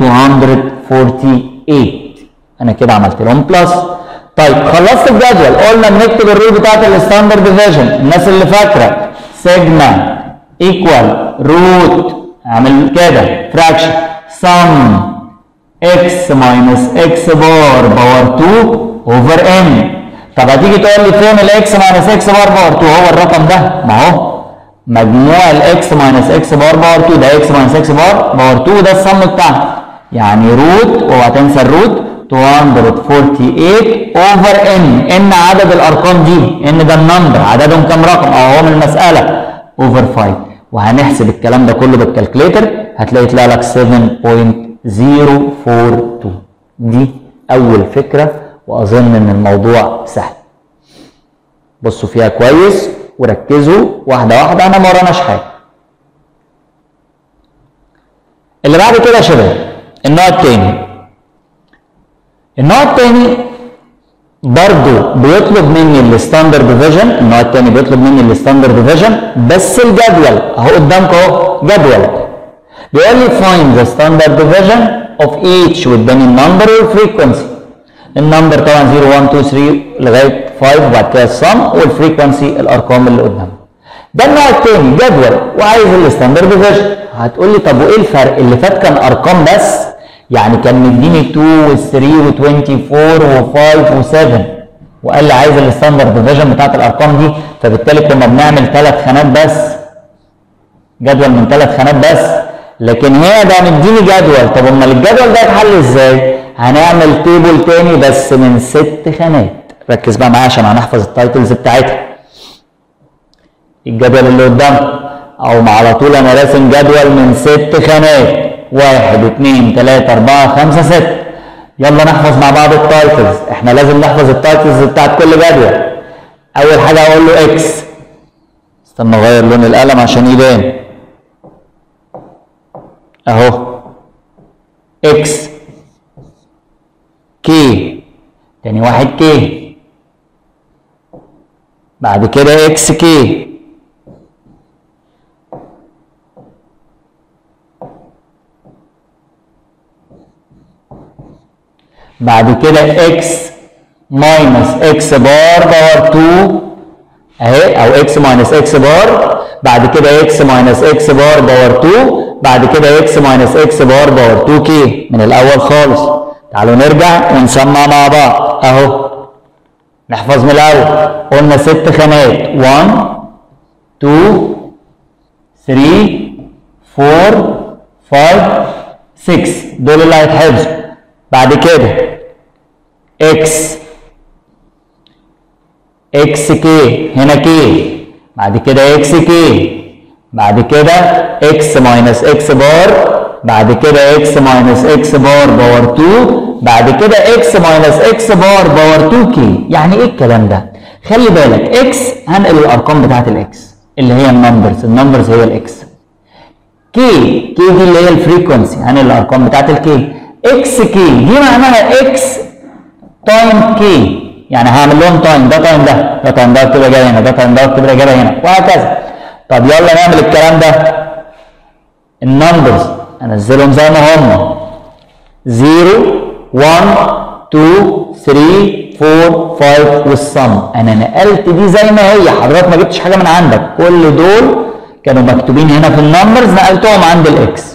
248 انا كده عملت لهم بلس طيب خلصت الجدول قلنا بنكتب الرول بتاعت الستاندرد ديفيجن الناس اللي فاكره سيجما ايكوال روت اعمل كده فراكشن سم اكس ماينس اكس بار باور 2 اوفر ان طب هتيجي تقول لي فين الاكس ماينس اكس بار باور 2 هو الرقم ده ما هو مجموع الاكس ماينس اكس بار باور 2 ده اكس ماينس اكس بار باور 2 ده الصم بتاعنا يعني روت اوعى تنسى الروت 248 اوفر ان ان عدد الارقام دي ان ده النمبر عددهم كام رقم اهو من المساله اوفر 5 وهنحسب الكلام ده كله بالكالكليتر هتلاقي يطلع لك 7.042 دي اول فكره واظن ان الموضوع سهل بصوا فيها كويس وركزوا واحده واحده انا ما وراناش حاجه اللي بعد كده يا شباب النوع التاني النوع الثاني برضو بيطلب مني الستاندرد ديفيجن النوع الثاني بيطلب مني الستاندرد ديفيجن بس الجدول اهو قدامكم اهو جدول بيقول لي find the standard division of each واداني النمبر والفريكونسي النمبر طبعا 0 1 2 3 لغايه 5 وبعد كده الصم والفريكونسي الارقام اللي قدام ده النوع الثاني جدول وعايز الستاندرد ديفيجن هتقول لي طب وايه الفرق اللي فات كان ارقام بس يعني كان مديني 2 و3 و24 و5 و7 وقال لي عايز الستاندرد ديفيجن بتاعت الارقام دي فبالتالي كنا بنعمل ثلاث خانات بس جدول من ثلاث خانات بس لكن هنا ده مديني جدول طب امال الجدول ده اتحل ازاي؟ هنعمل تيبل تاني بس من ست خانات ركز بقى معايا عشان هنحفظ التايتلز بتاعتها الجدول اللي قدامك او على طول انا راسم جدول من ست خانات واحد اثنين ثلاثة أربعة خمسة ستة يلا نحفظ مع بعض التايتلز احنا لازم نحفظ التايتلز بتاعت كل جدول أول حاجة أقول له إكس استنى أغير لون القلم عشان يبان أهو إكس كي تاني واحد كي بعد كده إكس كي بعد كده x ماينس x بار باور 2 اهي او x ماينس x بار بعد كده x ماينس x بار باور 2 بعد كده x ماينس x بار باور 2 كي من الاول خالص تعالوا نرجع ونسمع مع بعض اهو نحفظ من الاول قلنا ست خانات 1 2 3 4 5 6 دول اللي هيتحفظوا بعد كده اكس اكس كي هنا كي بعد كده اكس كي بعد كده اكس ماينس اكس بار بعد كده اكس ماينس اكس بار باور 2 بعد كده اكس ماينس اكس بار باور 2 كي يعني ايه الكلام ده خلي بالك اكس هنقل الارقام بتاعت الاكس اللي هي النمبرز النمبرز هي الاكس كي كي دي اللي هي الفريكونسي هنقل الارقام بتاعت الكي اكس كي دي معناها اكس تايم كي يعني هعمل لهم تايم ده تايم ده ده تايم ده تبقى جاي هنا ده تايم ده تبقى جاي هنا وهكذا طب يلا نعمل الكلام ده النمبرز انزلهم زي ما هم 0 1 2 3 4 5 والصم انا نقلت دي زي ما هي حضرتك ما جبتش حاجه من عندك كل دول كانوا مكتوبين هنا في النمبرز نقلتهم عند الاكس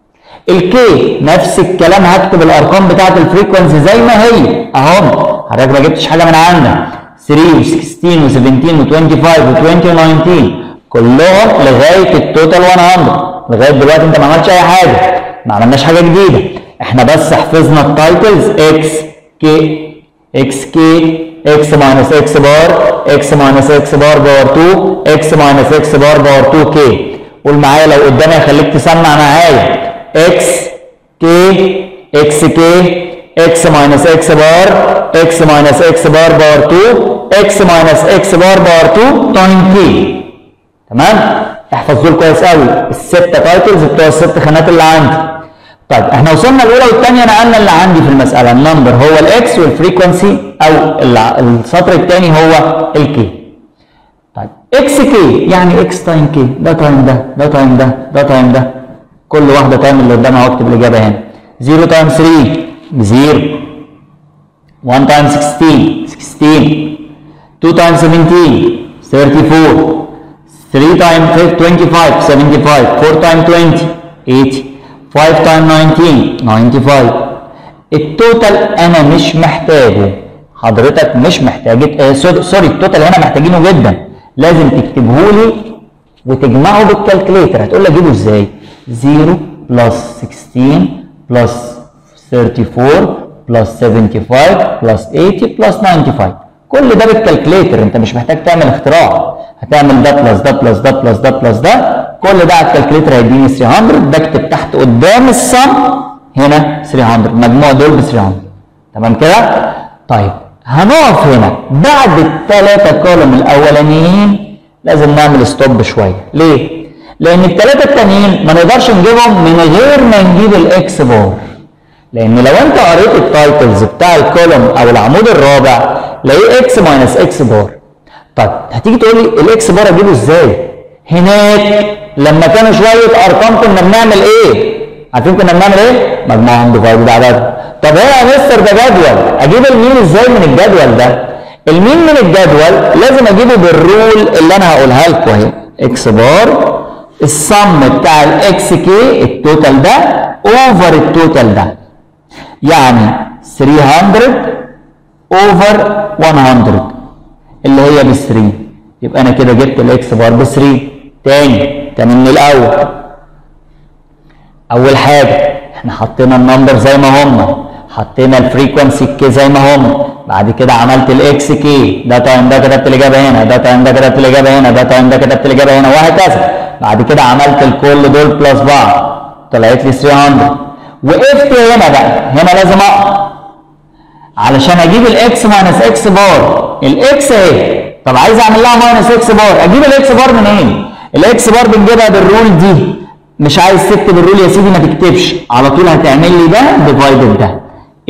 الكي نفس الكلام هكتب الارقام بتاعت الفريكونسي زي ما هي اهو حضرتك ما جبتش حاجه من عندك 3 و16 و17 و25 و20 و19 كلهم لغايه التوتال 100 لغايه دلوقتي انت ما عملتش اي حاجه ما عملناش حاجه جديده احنا بس حفظنا التايتلز اكس كي اكس كي اكس ماينس اكس بار اكس ماينس اكس بار باور 2 اكس ماينس اكس بار باور 2 كي قول معايا لو قدامي هخليك تسمع معايا x k x k x minus x بار x minus x بار بار 2 x minus x بار بار 2 تايم k تمام احفظ دول كويس قوي الستة تايتلز بتوع الست خانات اللي عندي طيب احنا وصلنا الاولى والثانيه نقلنا اللي عندي في المساله النمبر هو الاكس والفريكونسي او السطر الثاني هو الكي طيب اكس كي يعني اكس تايم كي ده تايم ده ده تايم ده ده تايم ده كل واحده تايم اللي قدامها واكتب الاجابه هنا 0 تايم 3 بزيرو 1 تايم 16 16 2 تايم 17 34 3 تايم 25 75 4 تايم 20 80 5 تايم 19 95 التوتال انا مش محتاجه حضرتك مش محتاج آه سوري التوتال هنا محتاجينه جدا لازم تكتبه لي وتجمعه بالكالكليتر هتقول لي اجيبه ازاي 0 بلس 16 بلس 34 بلس 75 بلس 80 بلس 95 كل ده بالكالكليتر انت مش محتاج تعمل اختراع هتعمل ده بلس ده بلس ده بلس ده بلس ده كل ده على الكالكليتر هيديني 300 بكتب تحت قدام الصم هنا 300 مجموع دول ب 300 تمام كده؟ طيب هنقف هنا بعد الثلاثة كولوم الأولانيين لازم نعمل ستوب شوية ليه؟ لان الثلاثه التانيين ما نقدرش نجيبهم من غير ما نجيب الاكس بار لان لو انت قريت التايتلز بتاع الكولوم او العمود الرابع لاقيه اكس ماينس اكس بار طيب هتيجي تقول لي الاكس بار اجيبه ازاي هناك لما كانوا شويه ارقام كنا بنعمل ايه عارفين كنا بنعمل ايه مجموعهم ديفايدد عدد طب هنا يا مستر ده جدول اجيب المين ازاي من الجدول ده المين من الجدول لازم اجيبه بالرول اللي انا هقولها لكم اهي اكس بار الصم بتاع الاكس كي التوتال ده اوفر التوتال ده يعني 300 اوفر 100 اللي هي ب 3 يبقى انا كده جبت الاكس بار ب 3 تاني تاني من الاول اول حاجه احنا حطينا النمبر زي ما هم حطينا الفريكونسي كي زي ما هم بعد كده عملت الاكس كي ده تايم ده كتبت الاجابه هنا ده تايم ده كتبت الاجابه هنا ده تايم ده كتبت الاجابه هنا وهكذا بعد كده عملت الكل دول بلس بعض طلعت لي 300 وقفت هنا بقى هنا لازم اقف علشان اجيب الاكس ماينس اكس بار الاكس اهي طب عايز اعمل لها ماينس اكس بار اجيب الاكس بار منين؟ الاكس بار بنجيبها بالرول دي مش عايز تكتب الرول يا سيدي ما تكتبش على طول هتعمل لي ده ديفايدد ده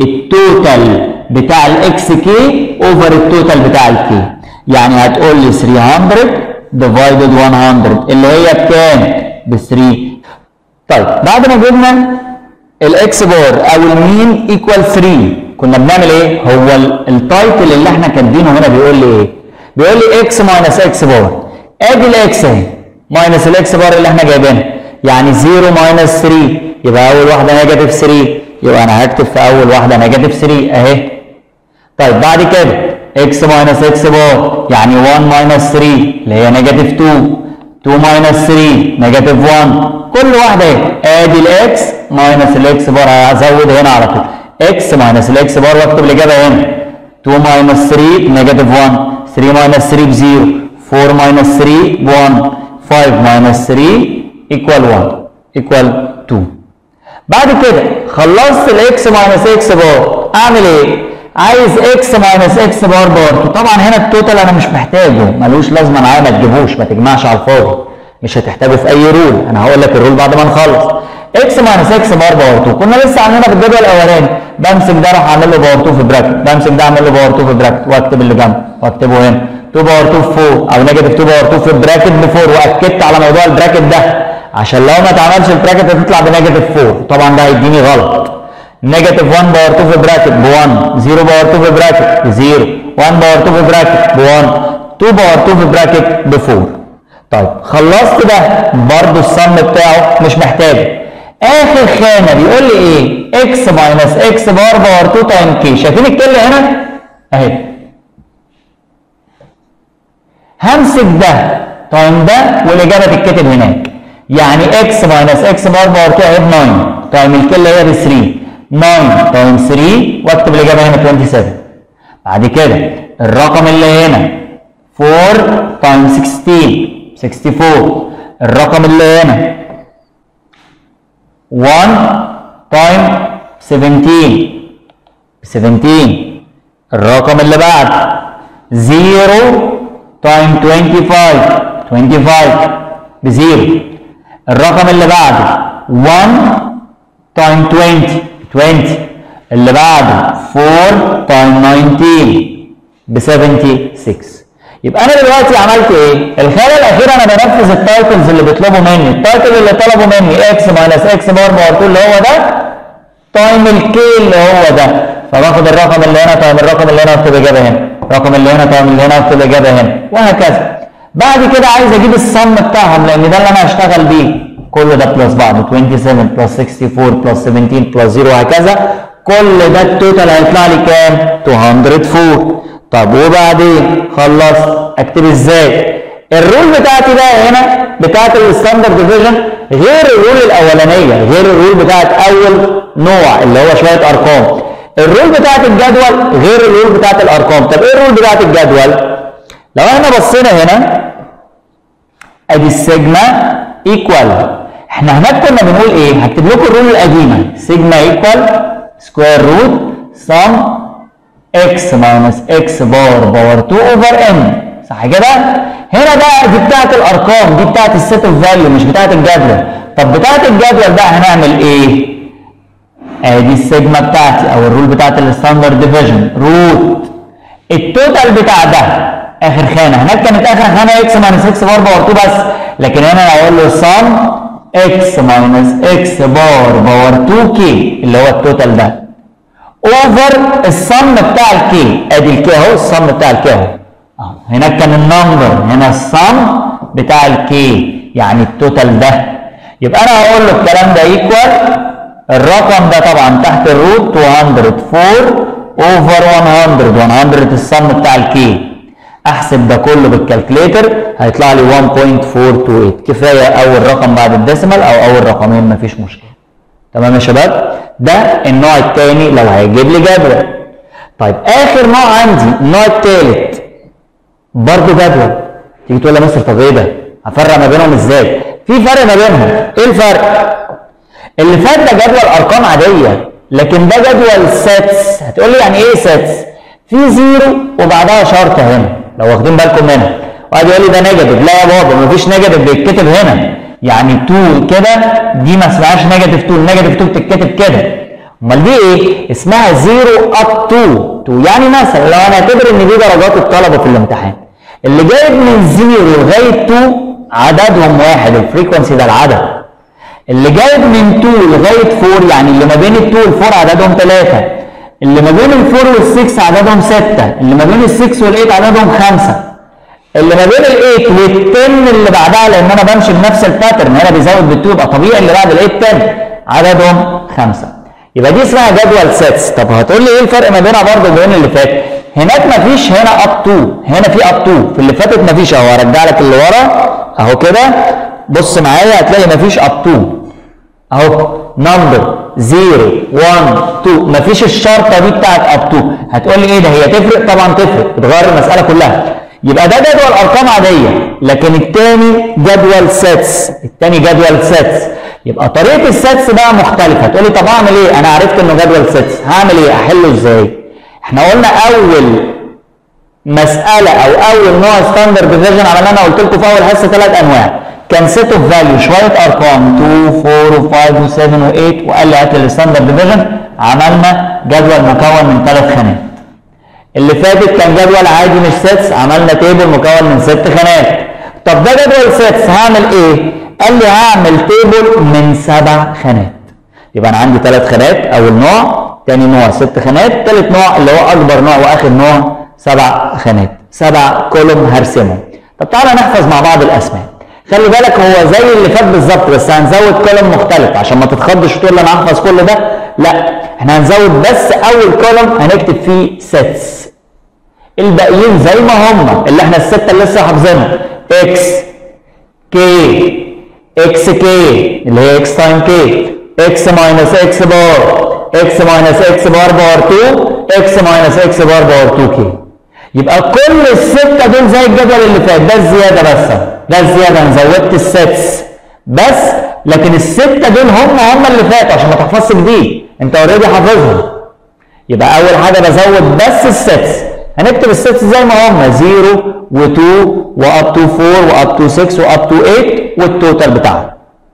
التوتال بتاع الاكس كي اوفر التوتال بتاع الكي يعني هتقول لي 300 ديفايدد 100 اللي هي بكام؟ ب 3 طيب بعد ما جبنا الاكس بار او المين ايكوال 3 كنا بنعمل ايه؟ هو التايتل اللي احنا كاتبينه هنا بيقول لي ايه؟ بيقول لي اكس ماينس اكس بار ادي الاكس اهي ماينس الاكس بار اللي احنا جايبينها يعني 0 ماينس 3 يبقى اول واحده نيجاتيف 3 يبقى انا هكتب في اول واحده نيجاتيف 3 اهي طيب بعد كده اكس ماينس اكس بار يعني 1 ماينس 3 اللي هي نيجاتيف 2 2 ماينس 3 نيجاتيف 1 كل واحده اهي ادي الاكس ماينس الاكس بار هزود هنا على طول اكس ماينس الاكس بار واكتب الاجابه هنا 2 ماينس 3 نيجاتيف 1 3 ماينس 3 ب 0 4 ماينس 3 ب 1 5 ماينس 3 ايكوال 1 ايكوال 2 بعد كده خلصت الاكس ماينس اكس بار اعمل ايه؟ عايز اكس ماينس اكس بار بار طبعا هنا التوتال انا مش محتاجه ملوش لازمه معايا ما تجيبوش ما تجمعش على الفاضي مش هتحتاجه في اي رول انا هقول لك الرول بعد ما نخلص اكس ماينس اكس بار باور 2 كنا لسه عاملينها في الجدول الاولاني بمسك ده اروح اعمل له باور 2 في براكت بمسك ده اعمل له باور 2 في براكت واكتب اللي جنبه واكتبه هنا 2 باور 2 في 4 او نيجاتيف 2 باور 2 في براكت ب 4 واكدت على موضوع البراكت ده عشان لو ما اتعملش البراكت هتطلع بنيجاتيف 4 طبعا ده هيديني غلط نيجاتيف 1 باور 2 في براكت ب 1 0 باور 2 في براكت ب 0 1 باور 2 في براكت ب 1 2 باور 2 في براكت ب 4 طيب خلصت ده برضه الصم بتاعه مش محتاجه اخر خانه بيقول لي ايه اكس ماينس اكس بار باور 2 تايم كي شايفين الكل هنا اهي همسك ده تايم ده والاجابه تتكتب هناك يعني اكس ماينس اكس بار باور 2 اهي ب 9 تايم الكل هي ب 3 9 تايم 3 واكتب الاجابه هنا 27 بعد كده الرقم اللي هنا 4 تايم 16 64 الرقم اللي هنا 1 تايم 17 17 الرقم اللي بعد 0 تايم 25 25 بزيرو الرقم اللي بعده 1 تايم 20 20 اللي بعده 4 تايم 19 ب 76 يبقى انا دلوقتي عملت ايه؟ الخانه الاخيره انا بنفذ التايتلز اللي بيطلبوا مني، التايتل اللي طلبوا مني اكس ماينس اكس بار باور اللي هو ده تايم الكي اللي هو ده فباخد الرقم اللي هنا تايم الرقم اللي هنا واكتب الاجابه هنا، الرقم اللي هنا تايم اللي هنا واكتب الاجابه هنا وهكذا. بعد كده عايز اجيب الصم بتاعهم لان ده اللي انا هشتغل بيه كل ده بلس بعض 27 بلس 64 بلس 17 بلس 0 وهكذا كل ده التوتال هيطلع لي كام؟ 204 طب وبعدين خلصت اكتب ازاي؟ الرول بتاعتي بقى هنا بتاعت الستاندرد ديفيجن غير الرول الاولانيه غير الرول بتاعت اول نوع اللي هو شويه ارقام الرول بتاعت الجدول غير الرول بتاعت الارقام طب ايه الرول بتاعت الجدول؟ لو احنا بصينا هنا ادي السيجما ايكوال احنا هناك كنا بنقول ايه؟ هكتب لكم الرول القديمه سيجما ايكوال سكوير روت سم اكس ماينس اكس باور باور 2 اوفر ان صح كده؟ هنا بقى دي بتاعت الارقام دي بتاعت السيت اوف فاليو مش بتاعت الجدول طب بتاعت الجدول بقى هنعمل ايه؟ ادي السيجما بتاعتي او الرول بتاعت الستاندرد ديفيجن روت التوتال بتاع ده اخر خانه هناك كانت اخر خانه اكس ماينس اكس بار باور 2 بس لكن هنا هقول له سم اكس ماينس اكس بار باور 2 كي اللي هو التوتال ده اوفر الصم بتاع الكي ادي الكي اهو الصم بتاع الكي اهو أهو. هناك كان النمبر هنا الصم بتاع الكي يعني التوتال ده يبقى انا هقول له الكلام ده ايكوال الرقم ده طبعا تحت الروت 204 اوفر 100 100 الصم بتاع الكي احسب ده كله بالكالكليتر هيطلع لي 1.428 كفايه اول رقم بعد الديسيمال او اول رقمين مفيش مشكله تمام يا شباب ده النوع الثاني لو هيجيب لي جدول طيب اخر نوع عندي النوع الثالث برضه جدول تيجي تقول لي يا مستر طب ايه ده هفرق ما بينهم ازاي في فرق ما بينهم ايه الفرق اللي فات ده جدول ارقام عاديه لكن ده جدول سيتس هتقول لي يعني ايه سيتس في زيرو وبعدها شرطه هنا لو واخدين بالكم منها واحد يقول لي ده نيجاتيف لا يا بابا مفيش نيجاتيف بيتكتب هنا يعني 2 كده دي ما اسمهاش نيجاتيف 2 نيجاتيف 2 بتتكتب كده امال دي ايه اسمها 0 اب تو 2 يعني مثلا لو انا اعتبر ان دي درجات الطلبه في الامتحان اللي جايب من 0 لغايه 2 عددهم واحد الفريكونسي ده العدد اللي جايب من 2 لغايه 4 يعني اللي ما بين ال 2 وال 4 عددهم 3 اللي ما بين ال 4 وال 6 عددهم 6 اللي ما بين ال 6 وال 8 عددهم 5 اللي ما بين ال 8 وال 10 اللي بعدها لان انا بمشي بنفس الباترن هنا بيزود بال 2 يبقى طبيعي اللي بعد ال 8 10 عددهم 5 يبقى دي اسمها جدول سيتس طب هتقول لي ايه الفرق ما بينها برضه وبين اللي فات هناك ما فيش هنا اب تو هنا في اب تو في اللي فاتت ما فيش اهو هرجع لك اللي ورا اهو كده بص معايا هتلاقي ما فيش اب تو اهو نمبر 0 1 2 مفيش الشرطه دي بتاعت اب 2 هتقول لي ايه ده هي تفرق طبعا تفرق بتغير المساله كلها يبقى ده جدول ارقام عاديه لكن الثاني جدول سيتس الثاني جدول سيتس يبقى طريقه السيتس بقى مختلفه تقول لي طب اعمل ايه انا عرفت انه جدول سيتس هعمل ايه احله ازاي احنا قلنا اول مساله او اول نوع ستاندرد ديفيجن عملناه انا قلت لكم في اول حصه ثلاث انواع كان سيت اوف فاليو شويه ارقام 2 4 و5 و7 و8 وقال لي هات الستاندرد ديفيجن عملنا جدول مكون من ثلاث خانات اللي فاتت كان جدول عادي مش سيتس عملنا تيبل مكون من ست خانات طب ده جدول سيتس هعمل ايه قال لي هعمل تيبل من سبع خانات يبقى انا عندي ثلاث خانات اول نوع ثاني نوع ست خانات ثالث نوع اللي هو اكبر نوع واخر نوع سبع خانات سبع كولوم هرسمهم طب تعالى نحفظ مع بعض الاسماء خلي بالك هو زي اللي فات بالظبط بس هنزود كولوم مختلف عشان ما تتخضش وتقول لي انا هحفظ كل ده لا احنا هنزود بس اول كولوم هنكتب فيه سيتس الباقيين زي ما هم اللي احنا السته اللي لسه حافظينها اكس كي اكس كي اللي هي اكس تايم كي اكس ماينس اكس بار اكس ماينس اكس بار باور 2 اكس ماينس اكس بار باور 2 كي يبقى كل السته دول زي الجدول اللي فات ده الزياده بس ده الزياده انا زودت السيتس بس لكن السته دول هم هم اللي فاتوا عشان ما تحفظش جديد انت اوريدي حافظهم يبقى اول حاجه بزود بس السيتس هنكتب السيتس زي ما هم 0 و2 واب تو 4 واب تو 6 واب تو 8 والتوتال بتاعهم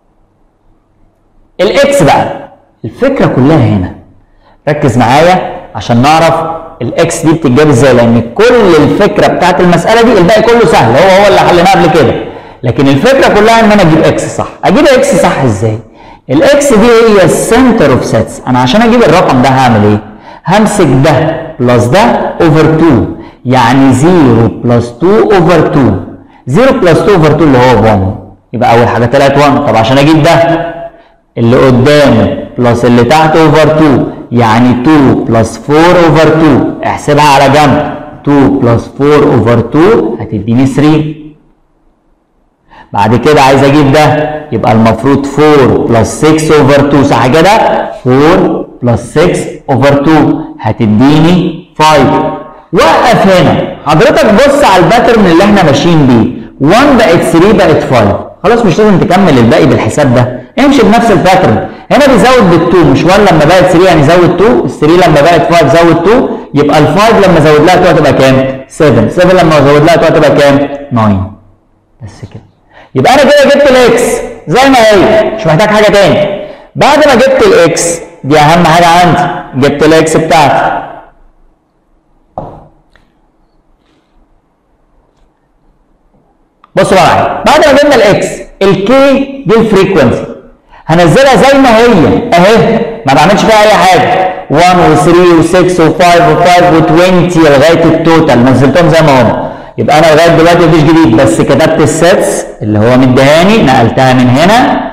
الاكس بقى الفكره كلها هنا ركز معايا عشان نعرف الاكس دي بتتجاب ازاي لان كل الفكره بتاعت المساله دي الباقي كله سهل هو هو اللي حليناه قبل كده لكن الفكره كلها ان انا اجيب اكس صح اجيب اكس صح ازاي الاكس دي هي السنتر اوف سيتس انا عشان اجيب الرقم ده هعمل ايه همسك ده بلس ده اوفر 2 يعني 0 بلس 2 اوفر 2 0 بلس 2 اوفر 2 اللي هو 1 يبقى اول حاجه طلعت 1 طب عشان اجيب ده اللي قدامه بلس اللي تحت اوفر 2 يعني 2 بلس 4 اوفر 2 احسبها على جنب 2 بلس 4 اوفر 2 هتديني 3 بعد كده عايز اجيب ده يبقى المفروض 4 بلس 6 اوفر 2 صح كده 4 بلس 6 اوفر 2 هتديني 5 وقف هنا حضرتك بص على الباترن اللي احنا ماشيين بيه 1 بقت 3 بقت 5 خلاص مش لازم تكمل الباقي بالحساب ده امشي بنفس الباترن هنا بيزود بال2 مش 1 لما بقت 3 يعني زود 2 ال 3 لما بقت 5 زود 2 يبقى ال 5 لما زود لها 2 هتبقى كام 7 7 لما ازود لها 2 هتبقى كام 9 بس كده يبقى انا كده جبت الاكس زي ما هي مش محتاج حاجه تاني بعد ما جبت الاكس دي اهم حاجه عندي جبت الاكس بتاعتي بصوا معايا بعد ما جبنا الاكس الكي دي الفريكونسي هنزلها زي ما هي اهي ما بعملش فيها اي حاجه 1 و3 و6 و5 و5 و20 لغايه التوتال نزلتهم زي ما هم يبقى انا لغايه دلوقتي مفيش جديد بس كتبت السيتس اللي هو مديهاني نقلتها من هنا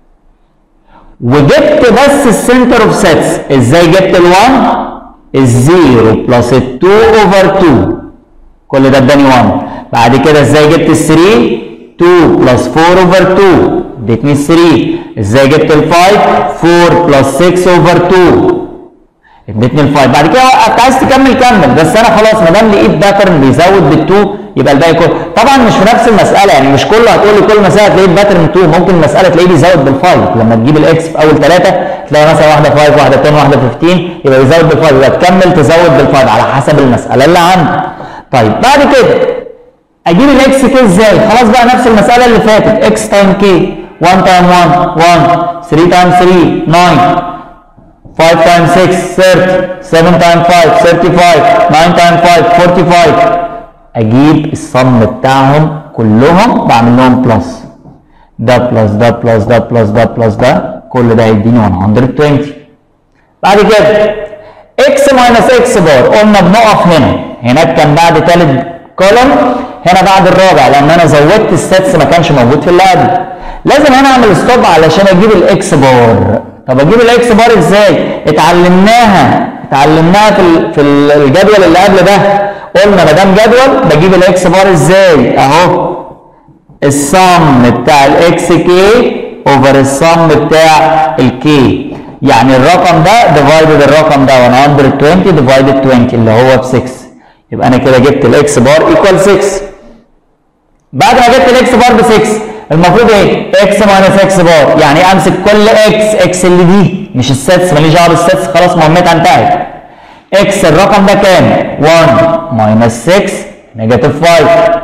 وجبت بس السنتر اوف سيتس ازاي جبت ال1 الزيرو بلس ال2 اوفر 2 كل ده اداني 1 بعد كده ازاي جبت ال3 2 بلس 4 اوفر 2 ادتني ال 3 ازاي جبت ال 5 4 بلس 6 اوفر 2 ادتني ال 5 بعد كده وقفت عايز تكمل كمل بس انا خلاص ما دام لقيت باترن بيزود بال 2 يبقى الباقي كله طبعا مش في نفس المساله يعني مش كله هتقول لي كل مساله تلاقيه باترن 2 ممكن المساله تلاقيه بيزود بال 5 لما تجيب الاكس في اول ثلاثه تلاقي مثلا واحده 5 واحده 10 واحده 15 يبقى يزود بال 5 يبقى تكمل تزود بال 5 على حسب المساله اللي عندك طيب بعد كده اجيب الاكس كي ازاي خلاص بقى نفس المساله اللي فاتت اكس تايم كي 1 تايم 1 1 3 تايم 3 9 5 تايم 6 30 7 تايم 5 35 9 تايم 5 45 اجيب الصم بتاعهم كلهم بعمل لهم بلس ده بلس ده بلس ده بلس ده بلس ده كل ده هيديني 120 بعد كده اكس ماينس اكس بار قلنا بنقف هنا هناك كان بعد ثالث كولوم هنا بعد الرابع لان انا زودت السيتس ما كانش موجود في اللي قبل لازم هنا اعمل ستوب علشان اجيب الاكس بار طب اجيب الاكس بار ازاي اتعلمناها اتعلمناها في ال- في ال- الجدول اللي قبل ده قلنا ما دام جدول بجيب الاكس بار ازاي اهو الصم بتاع الاكس كي اوفر الصم بتاع الكي يعني الرقم ده ديفايدد الرقم ده 120 ديفايدد 20 اللي هو ب 6 يبقى انا كده جبت الاكس بار ايكوال 6 بعد ما جبت الاكس بار ب 6 المفروض ايه؟ اكس ماينس اكس بار يعني امسك كل اكس اكس اللي دي مش السادس ماليش دعوه بالسادس خلاص مهمتها انتهت اكس الرقم ده كام؟ 1 ماينس 6 نيجاتيف 5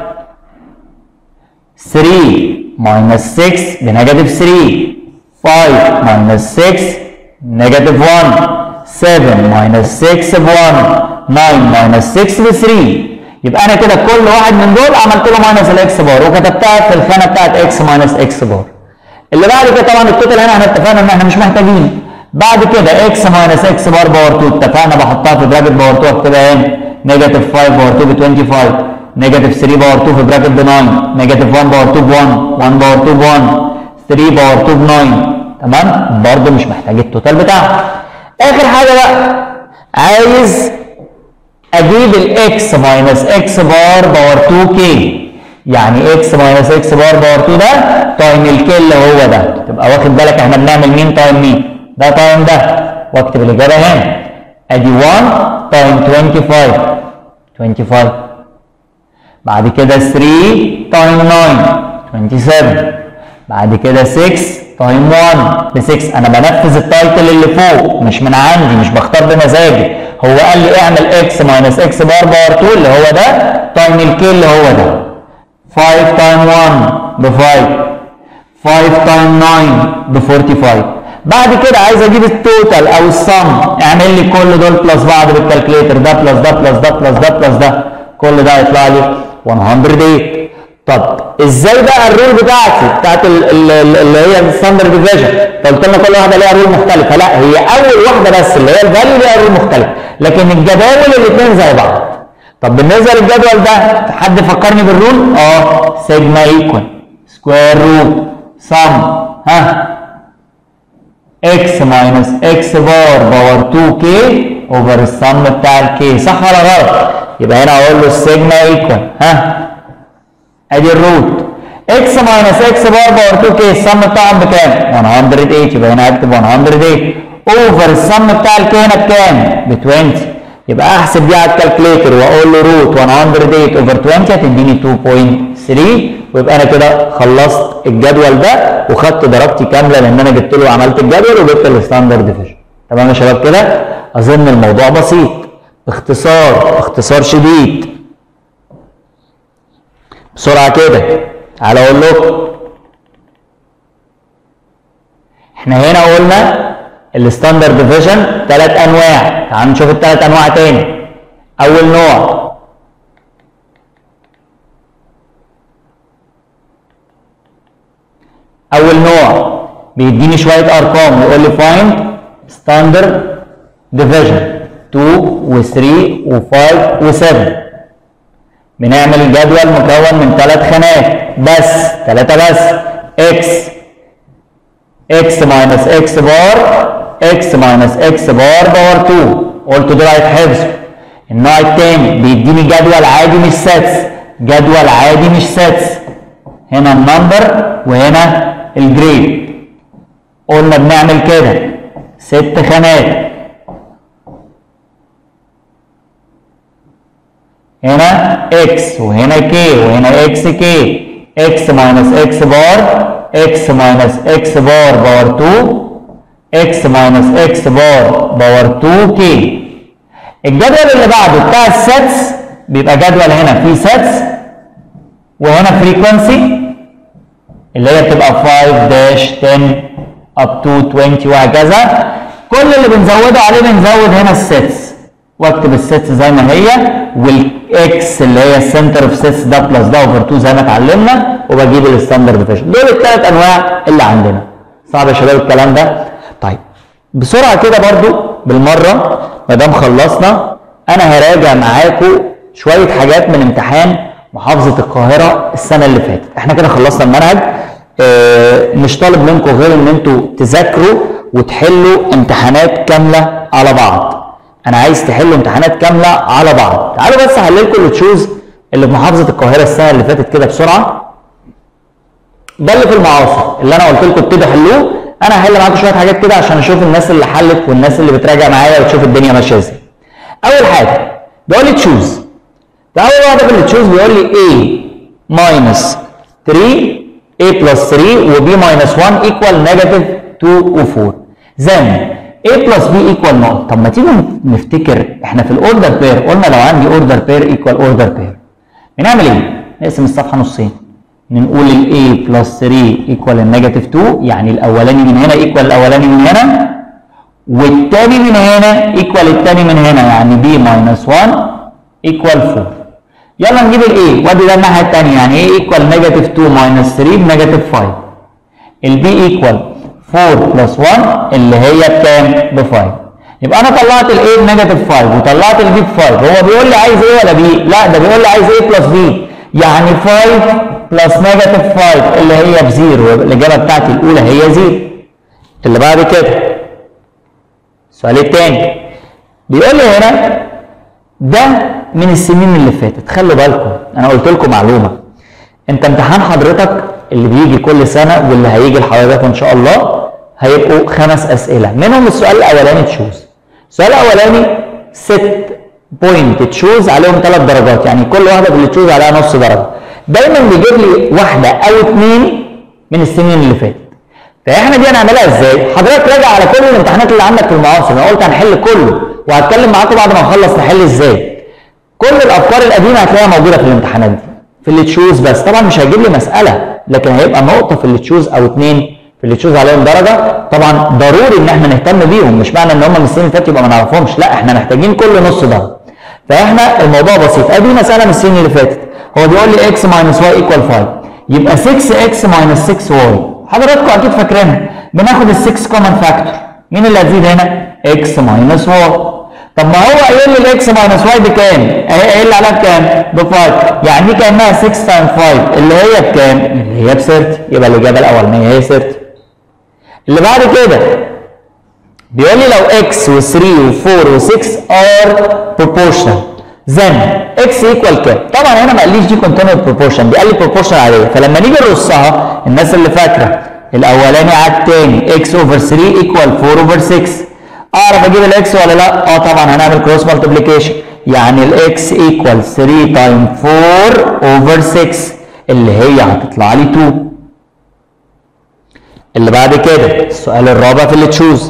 3 ماينس 6 بنيجاتيف 3 5 ماينس 6 نيجاتيف 1 7 ماينس 6 ب 1 9 ماينس 6 ب 3 يبقى انا كده كل واحد من دول عملت له ماينس الاكس بار وكتبتها في الخانه بتاعت اكس ماينس اكس بار اللي بعد كده طبعا التوتال هنا احنا اتفقنا ان احنا مش محتاجين بعد كده اكس ماينس اكس بار باور 2 اتفقنا بحطها في براكت باور 2 اكتبها هنا نيجاتيف 5 باور 2 ب 25 نيجاتيف 3 باور 2 في براكت ب 9 نيجاتيف 1 باور 2 ب 1 1 باور 2 ب 1 3 باور 2 ب 9 تمام برضه مش محتاج التوتال بتاعها اخر حاجه بقى عايز اجيب الاكس ماينس اكس بار باور 2 كي يعني اكس ماينس اكس بار باور 2 ده تايم الكي اللي هو ده تبقى واخد بالك احنا بنعمل مين تايم مين ده تايم ده واكتب الاجابه هنا ادي 1 تايم 25 25 بعد كده 3 تايم 9 27 بعد كده 6 تايم 1 ب 6 انا بنفذ التايتل اللي فوق مش من عندي مش بختار بمزاجي هو قال لي اعمل اكس ماينس اكس بار باور 2 اللي هو ده تايم الكي اللي هو ده 5 تايم 1 ب 5 5 تايم 9 ب 45 بعد كده عايز اجيب التوتال او الصم اعمل لي كل دول بلس بعض بالكالكليتر ده بلس ده بلس ده بلس ده بلس ده كل ده هيطلع لي 108 طب ازاي بقى الرول بتاعتي بتاعت ال- ال- ال- اللي هي الستاندرد ديفيجن قلت لنا كل واحده ليها رول مختلفه لا هي اول واحده بس اللي هي الفاليو ليها رول مختلف لكن الجداول الاثنين زي بعض طب بالنسبه للجدول ده حد فكرني بالرول اه سيجما ايكوال سكوير روت سم ها اكس ماينس اكس بار باور 2 كي اوفر السم بتاع الكي صح ولا غلط؟ يبقى هنا اقول له السيجما ايكوال ها ادي الروت اكس ماينس اكس بار باور 2 كي السم بتاعهم بكام؟ 108 يبقى هنا هكتب 108 اوفر السم بتاع الكي هنا بكام؟ ب 20 يبقى احسب دي على الكالكليتر واقول له روت 108 اوفر 20 هتديني 2.3 ويبقى انا كده خلصت الجدول ده وخدت درجتي كامله لان انا جبت له عملت الجدول وجبت الستاندرد ديفيجن تمام يا شباب كده اظن الموضوع بسيط باختصار اختصار شديد بسرعه كده تعالى اقول لكم احنا هنا قلنا الستاندرد ديفيجن ثلاث انواع تعالوا نشوف الثلاث انواع تاني اول نوع اول نوع بيديني شويه ارقام ويقول لي فايند ستاندرد ديفيجن 2 و3 و5 و7 بنعمل الجدول مكون من ثلاث خانات بس ثلاثه بس اكس اكس ماينس اكس بار اكس ماينس اكس بار باور 2 قلت دول هيتحفظوا النوع الثاني بيديني جدول عادي مش ساتس جدول عادي مش ساتس هنا النمبر وهنا الجريد قلنا بنعمل كده ست خانات هنا اكس وهنا كي وهنا اكس كي اكس ماينس اكس بار اكس ماينس اكس بار باور 2 اكس ماينس اكس بار باور 2 كي الجدول اللي بعده بتاع السيتس بيبقى جدول هنا فيه سيتس وهنا فريكونسي اللي هي بتبقى 5 داش 10 اب تو 20 وهكذا كل اللي بنزوده عليه بنزود هنا السيتس واكتب السيتس زي ما هي والاكس اللي هي السنتر اوف سيتس ده بلس ده اوفر 2 زي ما اتعلمنا وبجيب الستاندرد ديفيجن دول الثلاث انواع اللي عندنا صعب يا شباب الكلام ده طيب بسرعه كده برضو بالمره ما دام خلصنا انا هراجع معاكم شويه حاجات من امتحان محافظه القاهره السنه اللي فاتت احنا كده خلصنا المنهج اه مش طالب منكم غير ان انتوا تذاكروا وتحلوا امتحانات كامله على بعض انا عايز تحلوا امتحانات كامله على بعض تعالوا بس احللكم التشوز اللي في محافظه القاهره السنه اللي فاتت كده بسرعه ده اللي في المعاصر اللي انا قلت لكم ابتدوا حلوه انا هحل معاكم شويه حاجات كده عشان اشوف الناس اللي حلت والناس اللي بتراجع معايا وتشوف الدنيا ماشيه ازاي اول حاجه بيقول لي تشوز ده اول واحده في التشوز بيقول لي A ماينس 3 A بلس 3 و B ماينس 1 ايكوال نيجاتيف 2 و 4 then A بلس B ايكوال نقط طب ما تيجي نفتكر احنا في الاوردر بير قلنا لو عندي اوردر بير ايكوال اوردر بير بنعمل ايه؟ نقسم الصفحه نصين نقول ال A بلس 3 ايكوال النيجاتيف 2 يعني الاولاني من هنا ايكوال الاولاني من هنا والتاني من هنا ايكوال التاني من هنا يعني B ماينس 1 ايكوال 4 يلا نجيب الاي وادي ده الناحيه الثانيه يعني ايه ايكوال نيجاتيف 2 ماينس 3 بنيجاتيف 5 البي ايكوال 4 بلس 1 اللي هي بكام؟ ب 5 يبقى انا طلعت الاي بنيجاتيف 5 وطلعت البي ب 5 هو بيقول لي عايز ايه ولا بي؟ لا ده بيقول لي عايز ايه بلس بي يعني 5 بلس نيجاتيف 5 اللي هي بزيرو الاجابه بتاعتي الاولى هي زيرو اللي بعد كده السؤال الثاني بيقول لي هنا ده من السنين اللي فاتت خلوا بالكم انا قلت لكم معلومه انت امتحان حضرتك اللي بيجي كل سنه واللي هيجي لحضرتك ان شاء الله هيبقوا خمس اسئله منهم السؤال الاولاني تشوز السؤال الاولاني ست بوينت تشوز عليهم ثلاث درجات يعني كل واحده اللي تشوز عليها نص درجه دايما بيجيب لي واحده او اثنين من السنين اللي فاتت فاحنا دي هنعملها ازاي؟ حضرتك راجع على كل الامتحانات اللي عندك في المعاصر انا قلت هنحل كله وهتكلم معاكم بعد ما نخلص نحل ازاي كل الافكار القديمه هتلاقيها موجوده في الامتحانات دي في اللي تشوز بس طبعا مش هيجيب لي مساله لكن هيبقى نقطه في اللي تشوز او اثنين في اللي تشوز عليهم درجه طبعا ضروري ان احنا نهتم بيهم مش معنى ان هم من السنين اللي فاتت يبقى ما نعرفهمش لا احنا محتاجين كل نص درجه فاحنا الموضوع بسيط ادي مساله من السنين اللي فاتت هو بيقول لي اكس ماينس واي ايكوال 5 يبقى 6 اكس ماينس 6 واي حضراتكم اكيد فاكرينها بناخد ال 6 كومن فاكتور مين اللي هتزيد هنا؟ اكس ماينس واي طب ما هو قايل لي الاكس ماينس واي بكام؟ اهي قايل لي عليها بكام؟ ب 5 يعني دي كانها 6 تايم 5 اللي هي بكام؟ اللي هي ب 30 يبقى الاجابه الاولانيه هي 30 اللي بعد كده بيقول لي لو x و 3 و 4 و 6 are proportional then x equal كام؟ طبعا هنا ما قاليش دي continuous proportion دي قال لي proportional عاديه فلما نيجي نرصها الناس اللي فاكره الاولاني على الثاني x over 3 equal 4 over 6 اعرف اجيب الاكس ولا لا؟ اه طبعا هنعمل كروس مالتيبليكيشن يعني الاكس ايكوال 3 تايم 4 اوفر 6 اللي هي هتطلع لي 2 اللي بعد كده السؤال الرابع في اللي تشوز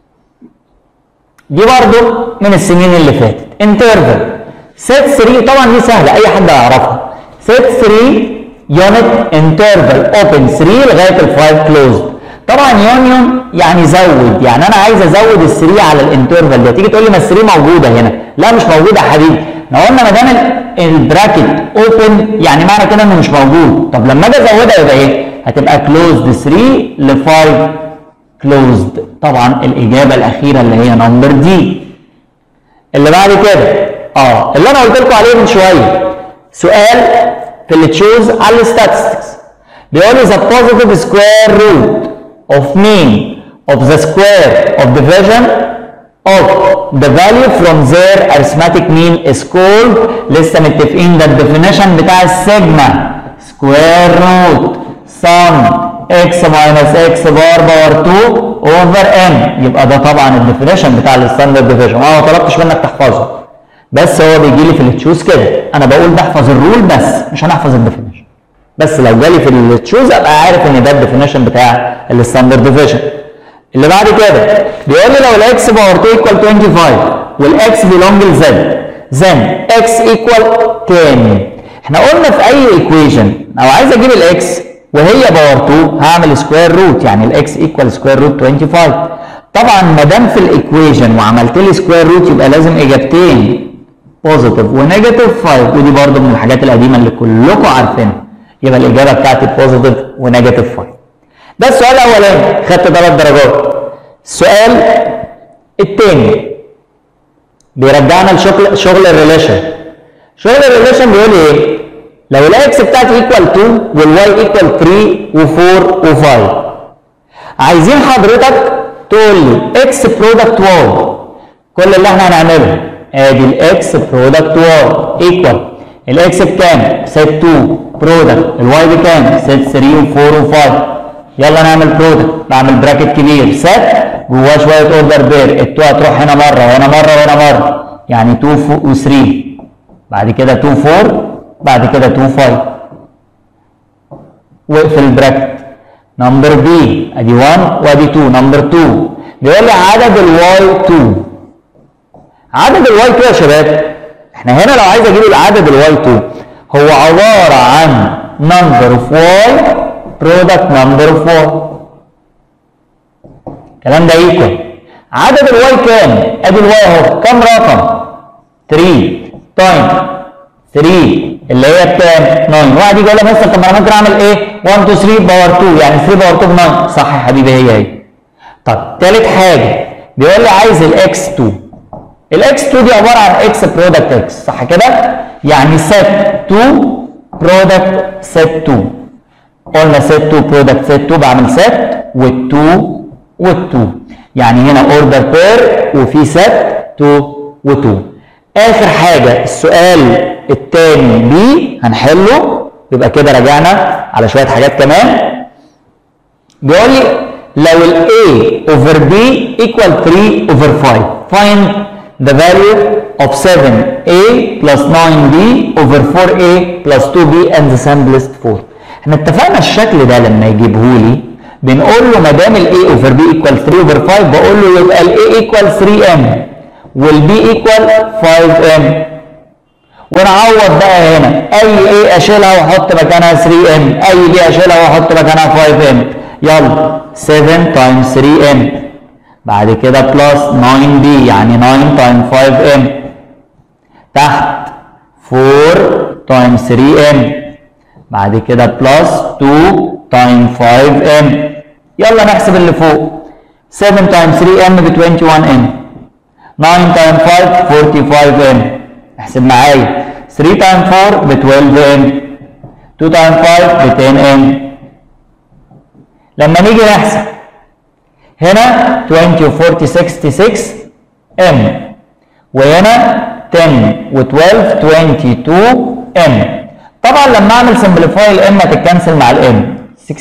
دي برضو من السنين اللي فاتت انترفل سيت 3 طبعا دي سهله اي حد هيعرفها سيت 3 يونت انترفل اوبن 3 لغايه ال 5 كلوزد طبعا يونيون يعني زود يعني انا عايز ازود ال 3 على الانترفال ده تيجي تقول لي ما ال 3 موجوده هنا لا مش موجوده يا حبيبي احنا قلنا ما دام البراكت اوبن يعني معنى كده انه مش موجود طب لما اجي ازودها يبقى ايه هتبقى كلوزد 3 ل 5 كلوزد طبعا الاجابه الاخيره اللي هي نمبر دي اللي بعد كده اه اللي انا قلت لكم عليه من شويه سؤال في اللي تشوز على الستاتستكس بيقول لي the positive square root of mean of the square of division of the value from their arithmetic mean is called لسه متفقين ده الديفينيشن بتاع السيجما square root sum x minus x بار باور 2 over n يبقى ده طبعا الديفينيشن بتاع الستاندرد ديفيجن انا ما طلبتش منك تحفظه بس هو بيجي لي في التشوز كده انا بقول بحفظ الرول بس مش هنحفظ الديفينيشن بس لو جالي في التشوز ابقى عارف ان ده الديفينيشن بتاع الستاندرد ديفيجن اللي بعد كده بيقول لي لو الاكس باور 2 ايكوال 25 والاكس بيلونج لزد زن اكس ايكوال 10 احنا قلنا في اي ايكويشن او عايز اجيب الاكس وهي باور 2 هعمل سكوير روت يعني الاكس ايكوال سكوير روت 25 طبعا ما دام في الايكويشن وعملت لي سكوير روت يبقى لازم اجابتين بوزيتيف ونيجاتيف 5 ودي برضو من الحاجات القديمه اللي كلكم عارفينها يبقى الاجابه بتاعتي بوزيتيف ونيجاتيف 5 ده السؤال الاولاني خدت ثلاث درجات السؤال الثاني بيرجعنا لشغل شغل الريليشن شغل الريليشن بيقول ايه لو الاكس بتاعتي ايكوال 2 والواي ايكوال 3 و4 و5 عايزين حضرتك تقول لي اكس برودكت واو كل اللي احنا هنعمله ادي الاكس برودكت واو ايكوال الاكس بكام؟ ست 2 برودكت الواي بكام؟ ست 3 و4 و5 يلا نعمل برودكت بعمل براكت كبير ست جواه شويه اوردر بير ال2 هتروح هنا مره وهنا مره وهنا مره يعني 2 و3 بعد كده 2 4 بعد كده 2 5 واقفل البراكت نمبر بي ادي 1 وادي 2 نمبر 2 بيقول لي عدد الواي 2 عدد الواي 2 يا شباب احنا هنا لو عايز اجيب العدد الواي 2 هو عباره عن نمبر اوف واي برودكت نمبر اوف واي الكلام ده ايكوال عدد الواي كام؟ ادي الواي اهو كام رقم؟ 3 تايم 3 اللي هي بكام؟ 9 واحد يجي يقول لك مثلا طب ما انا ممكن اعمل ايه؟ 1 2 3 باور 2 يعني 3 باور 2 ب 9 صح يا حبيبي هي هي طب تالت حاجه بيقول لي عايز الاكس 2 الاكس 2 دي عباره عن اكس برودكت اكس صح كده؟ يعني ست 2 برودكت ست 2 قلنا ست 2 برودكت ست 2 بعمل ست وال2 وال2 يعني هنا اوردر بير وفي ست 2 و2 اخر حاجه السؤال الثاني بي هنحله يبقى كده رجعنا على شويه حاجات كمان بيقول لي لو ال A over B equal 3 over 5 find the value of 7A plus 9B over 4A plus 2B and the simplest 4 احنا اتفقنا الشكل ده لما يجيبه لي بنقول له ما دام ال A over B equal 3 over 5 بقول له يبقى ال A equal 3M وال B equal 5M ونعوض بقى هنا اي A اشيلها واحط مكانها 3M اي B اشيلها واحط مكانها 5M يلا 7 times 3M بعد كده بلس 9B يعني 9 times 5M تحت 4 times 3M بعد كده بلس 2 تايم 5m يلا نحسب اللي فوق 7 تايم 3m ب 21m 9 تايم 5 45m احسب معايا 3 تايم 4 ب 12m 2 تايم 5 ب 10m لما نيجي نحسب هنا 20 و 40 66 m وهنا 10 و 12 22 m طبعا لما اعمل سمبليفاي الام هتتكنسل مع الام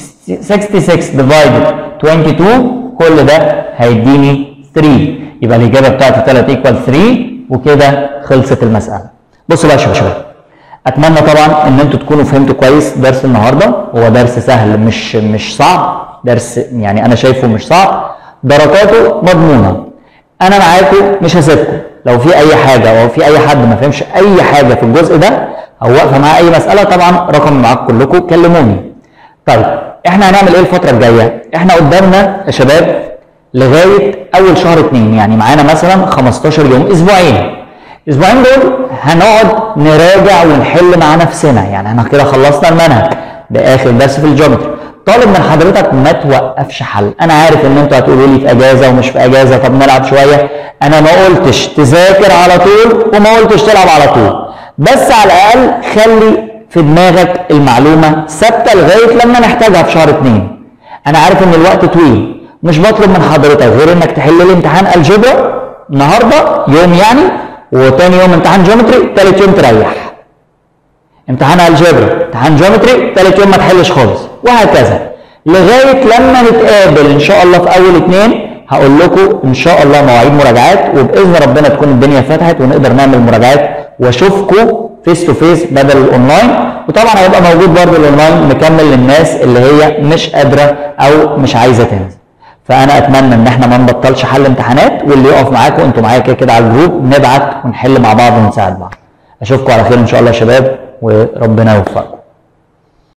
66 ديفايدد 22 كل ده هيديني 3 يبقى الاجابه بتاعتي 3 ايكوال 3 وكده خلصت المساله بصوا بقى يا شباب اتمنى طبعا ان انتوا تكونوا فهمتوا كويس درس النهارده هو درس سهل مش مش صعب درس يعني انا شايفه مش صعب درجاته مضمونه انا معاكم مش هسيبكم لو في اي حاجه او في اي حد ما فهمش اي حاجه في الجزء ده او واقفه معاه اي مساله طبعا رقم معاكم كلكم كلموني طيب احنا هنعمل ايه الفتره الجايه احنا قدامنا يا شباب لغايه اول شهر اتنين يعني معانا مثلا 15 يوم اسبوعين الاسبوعين دول هنقعد نراجع ونحل مع نفسنا يعني احنا كده خلصنا المنهج ده اخر درس في الجيومتري طالب من حضرتك ما توقفش حل انا عارف ان انتوا هتقولوا لي في اجازه ومش في اجازه طب نلعب شويه انا ما قلتش تذاكر على طول وما قلتش تلعب على طول بس على الاقل خلي في دماغك المعلومه ثابته لغايه لما نحتاجها في شهر اتنين انا عارف ان الوقت طويل مش بطلب من حضرتك غير انك تحل لي امتحان الجبرا النهارده يوم يعني وتاني يوم امتحان جيومتري تالت يوم تريح امتحان الجبر امتحان جيومتري تالت يوم ما تحلش خالص وهكذا لغايه لما نتقابل ان شاء الله في اول اتنين هقول لكم ان شاء الله مواعيد مراجعات وباذن ربنا تكون الدنيا فتحت ونقدر نعمل مراجعات واشوفكم فيس تو فيس بدل الاونلاين وطبعا هيبقى موجود برضه الاونلاين نكمل للناس اللي هي مش قادره او مش عايزه تنزل فانا اتمنى ان احنا ما نبطلش حل امتحانات واللي يقف معاكم انتوا معايا كده كده على الجروب نبعت ونحل مع بعض ونساعد بعض اشوفكم على خير ان شاء الله يا شباب وربنا يوفقكم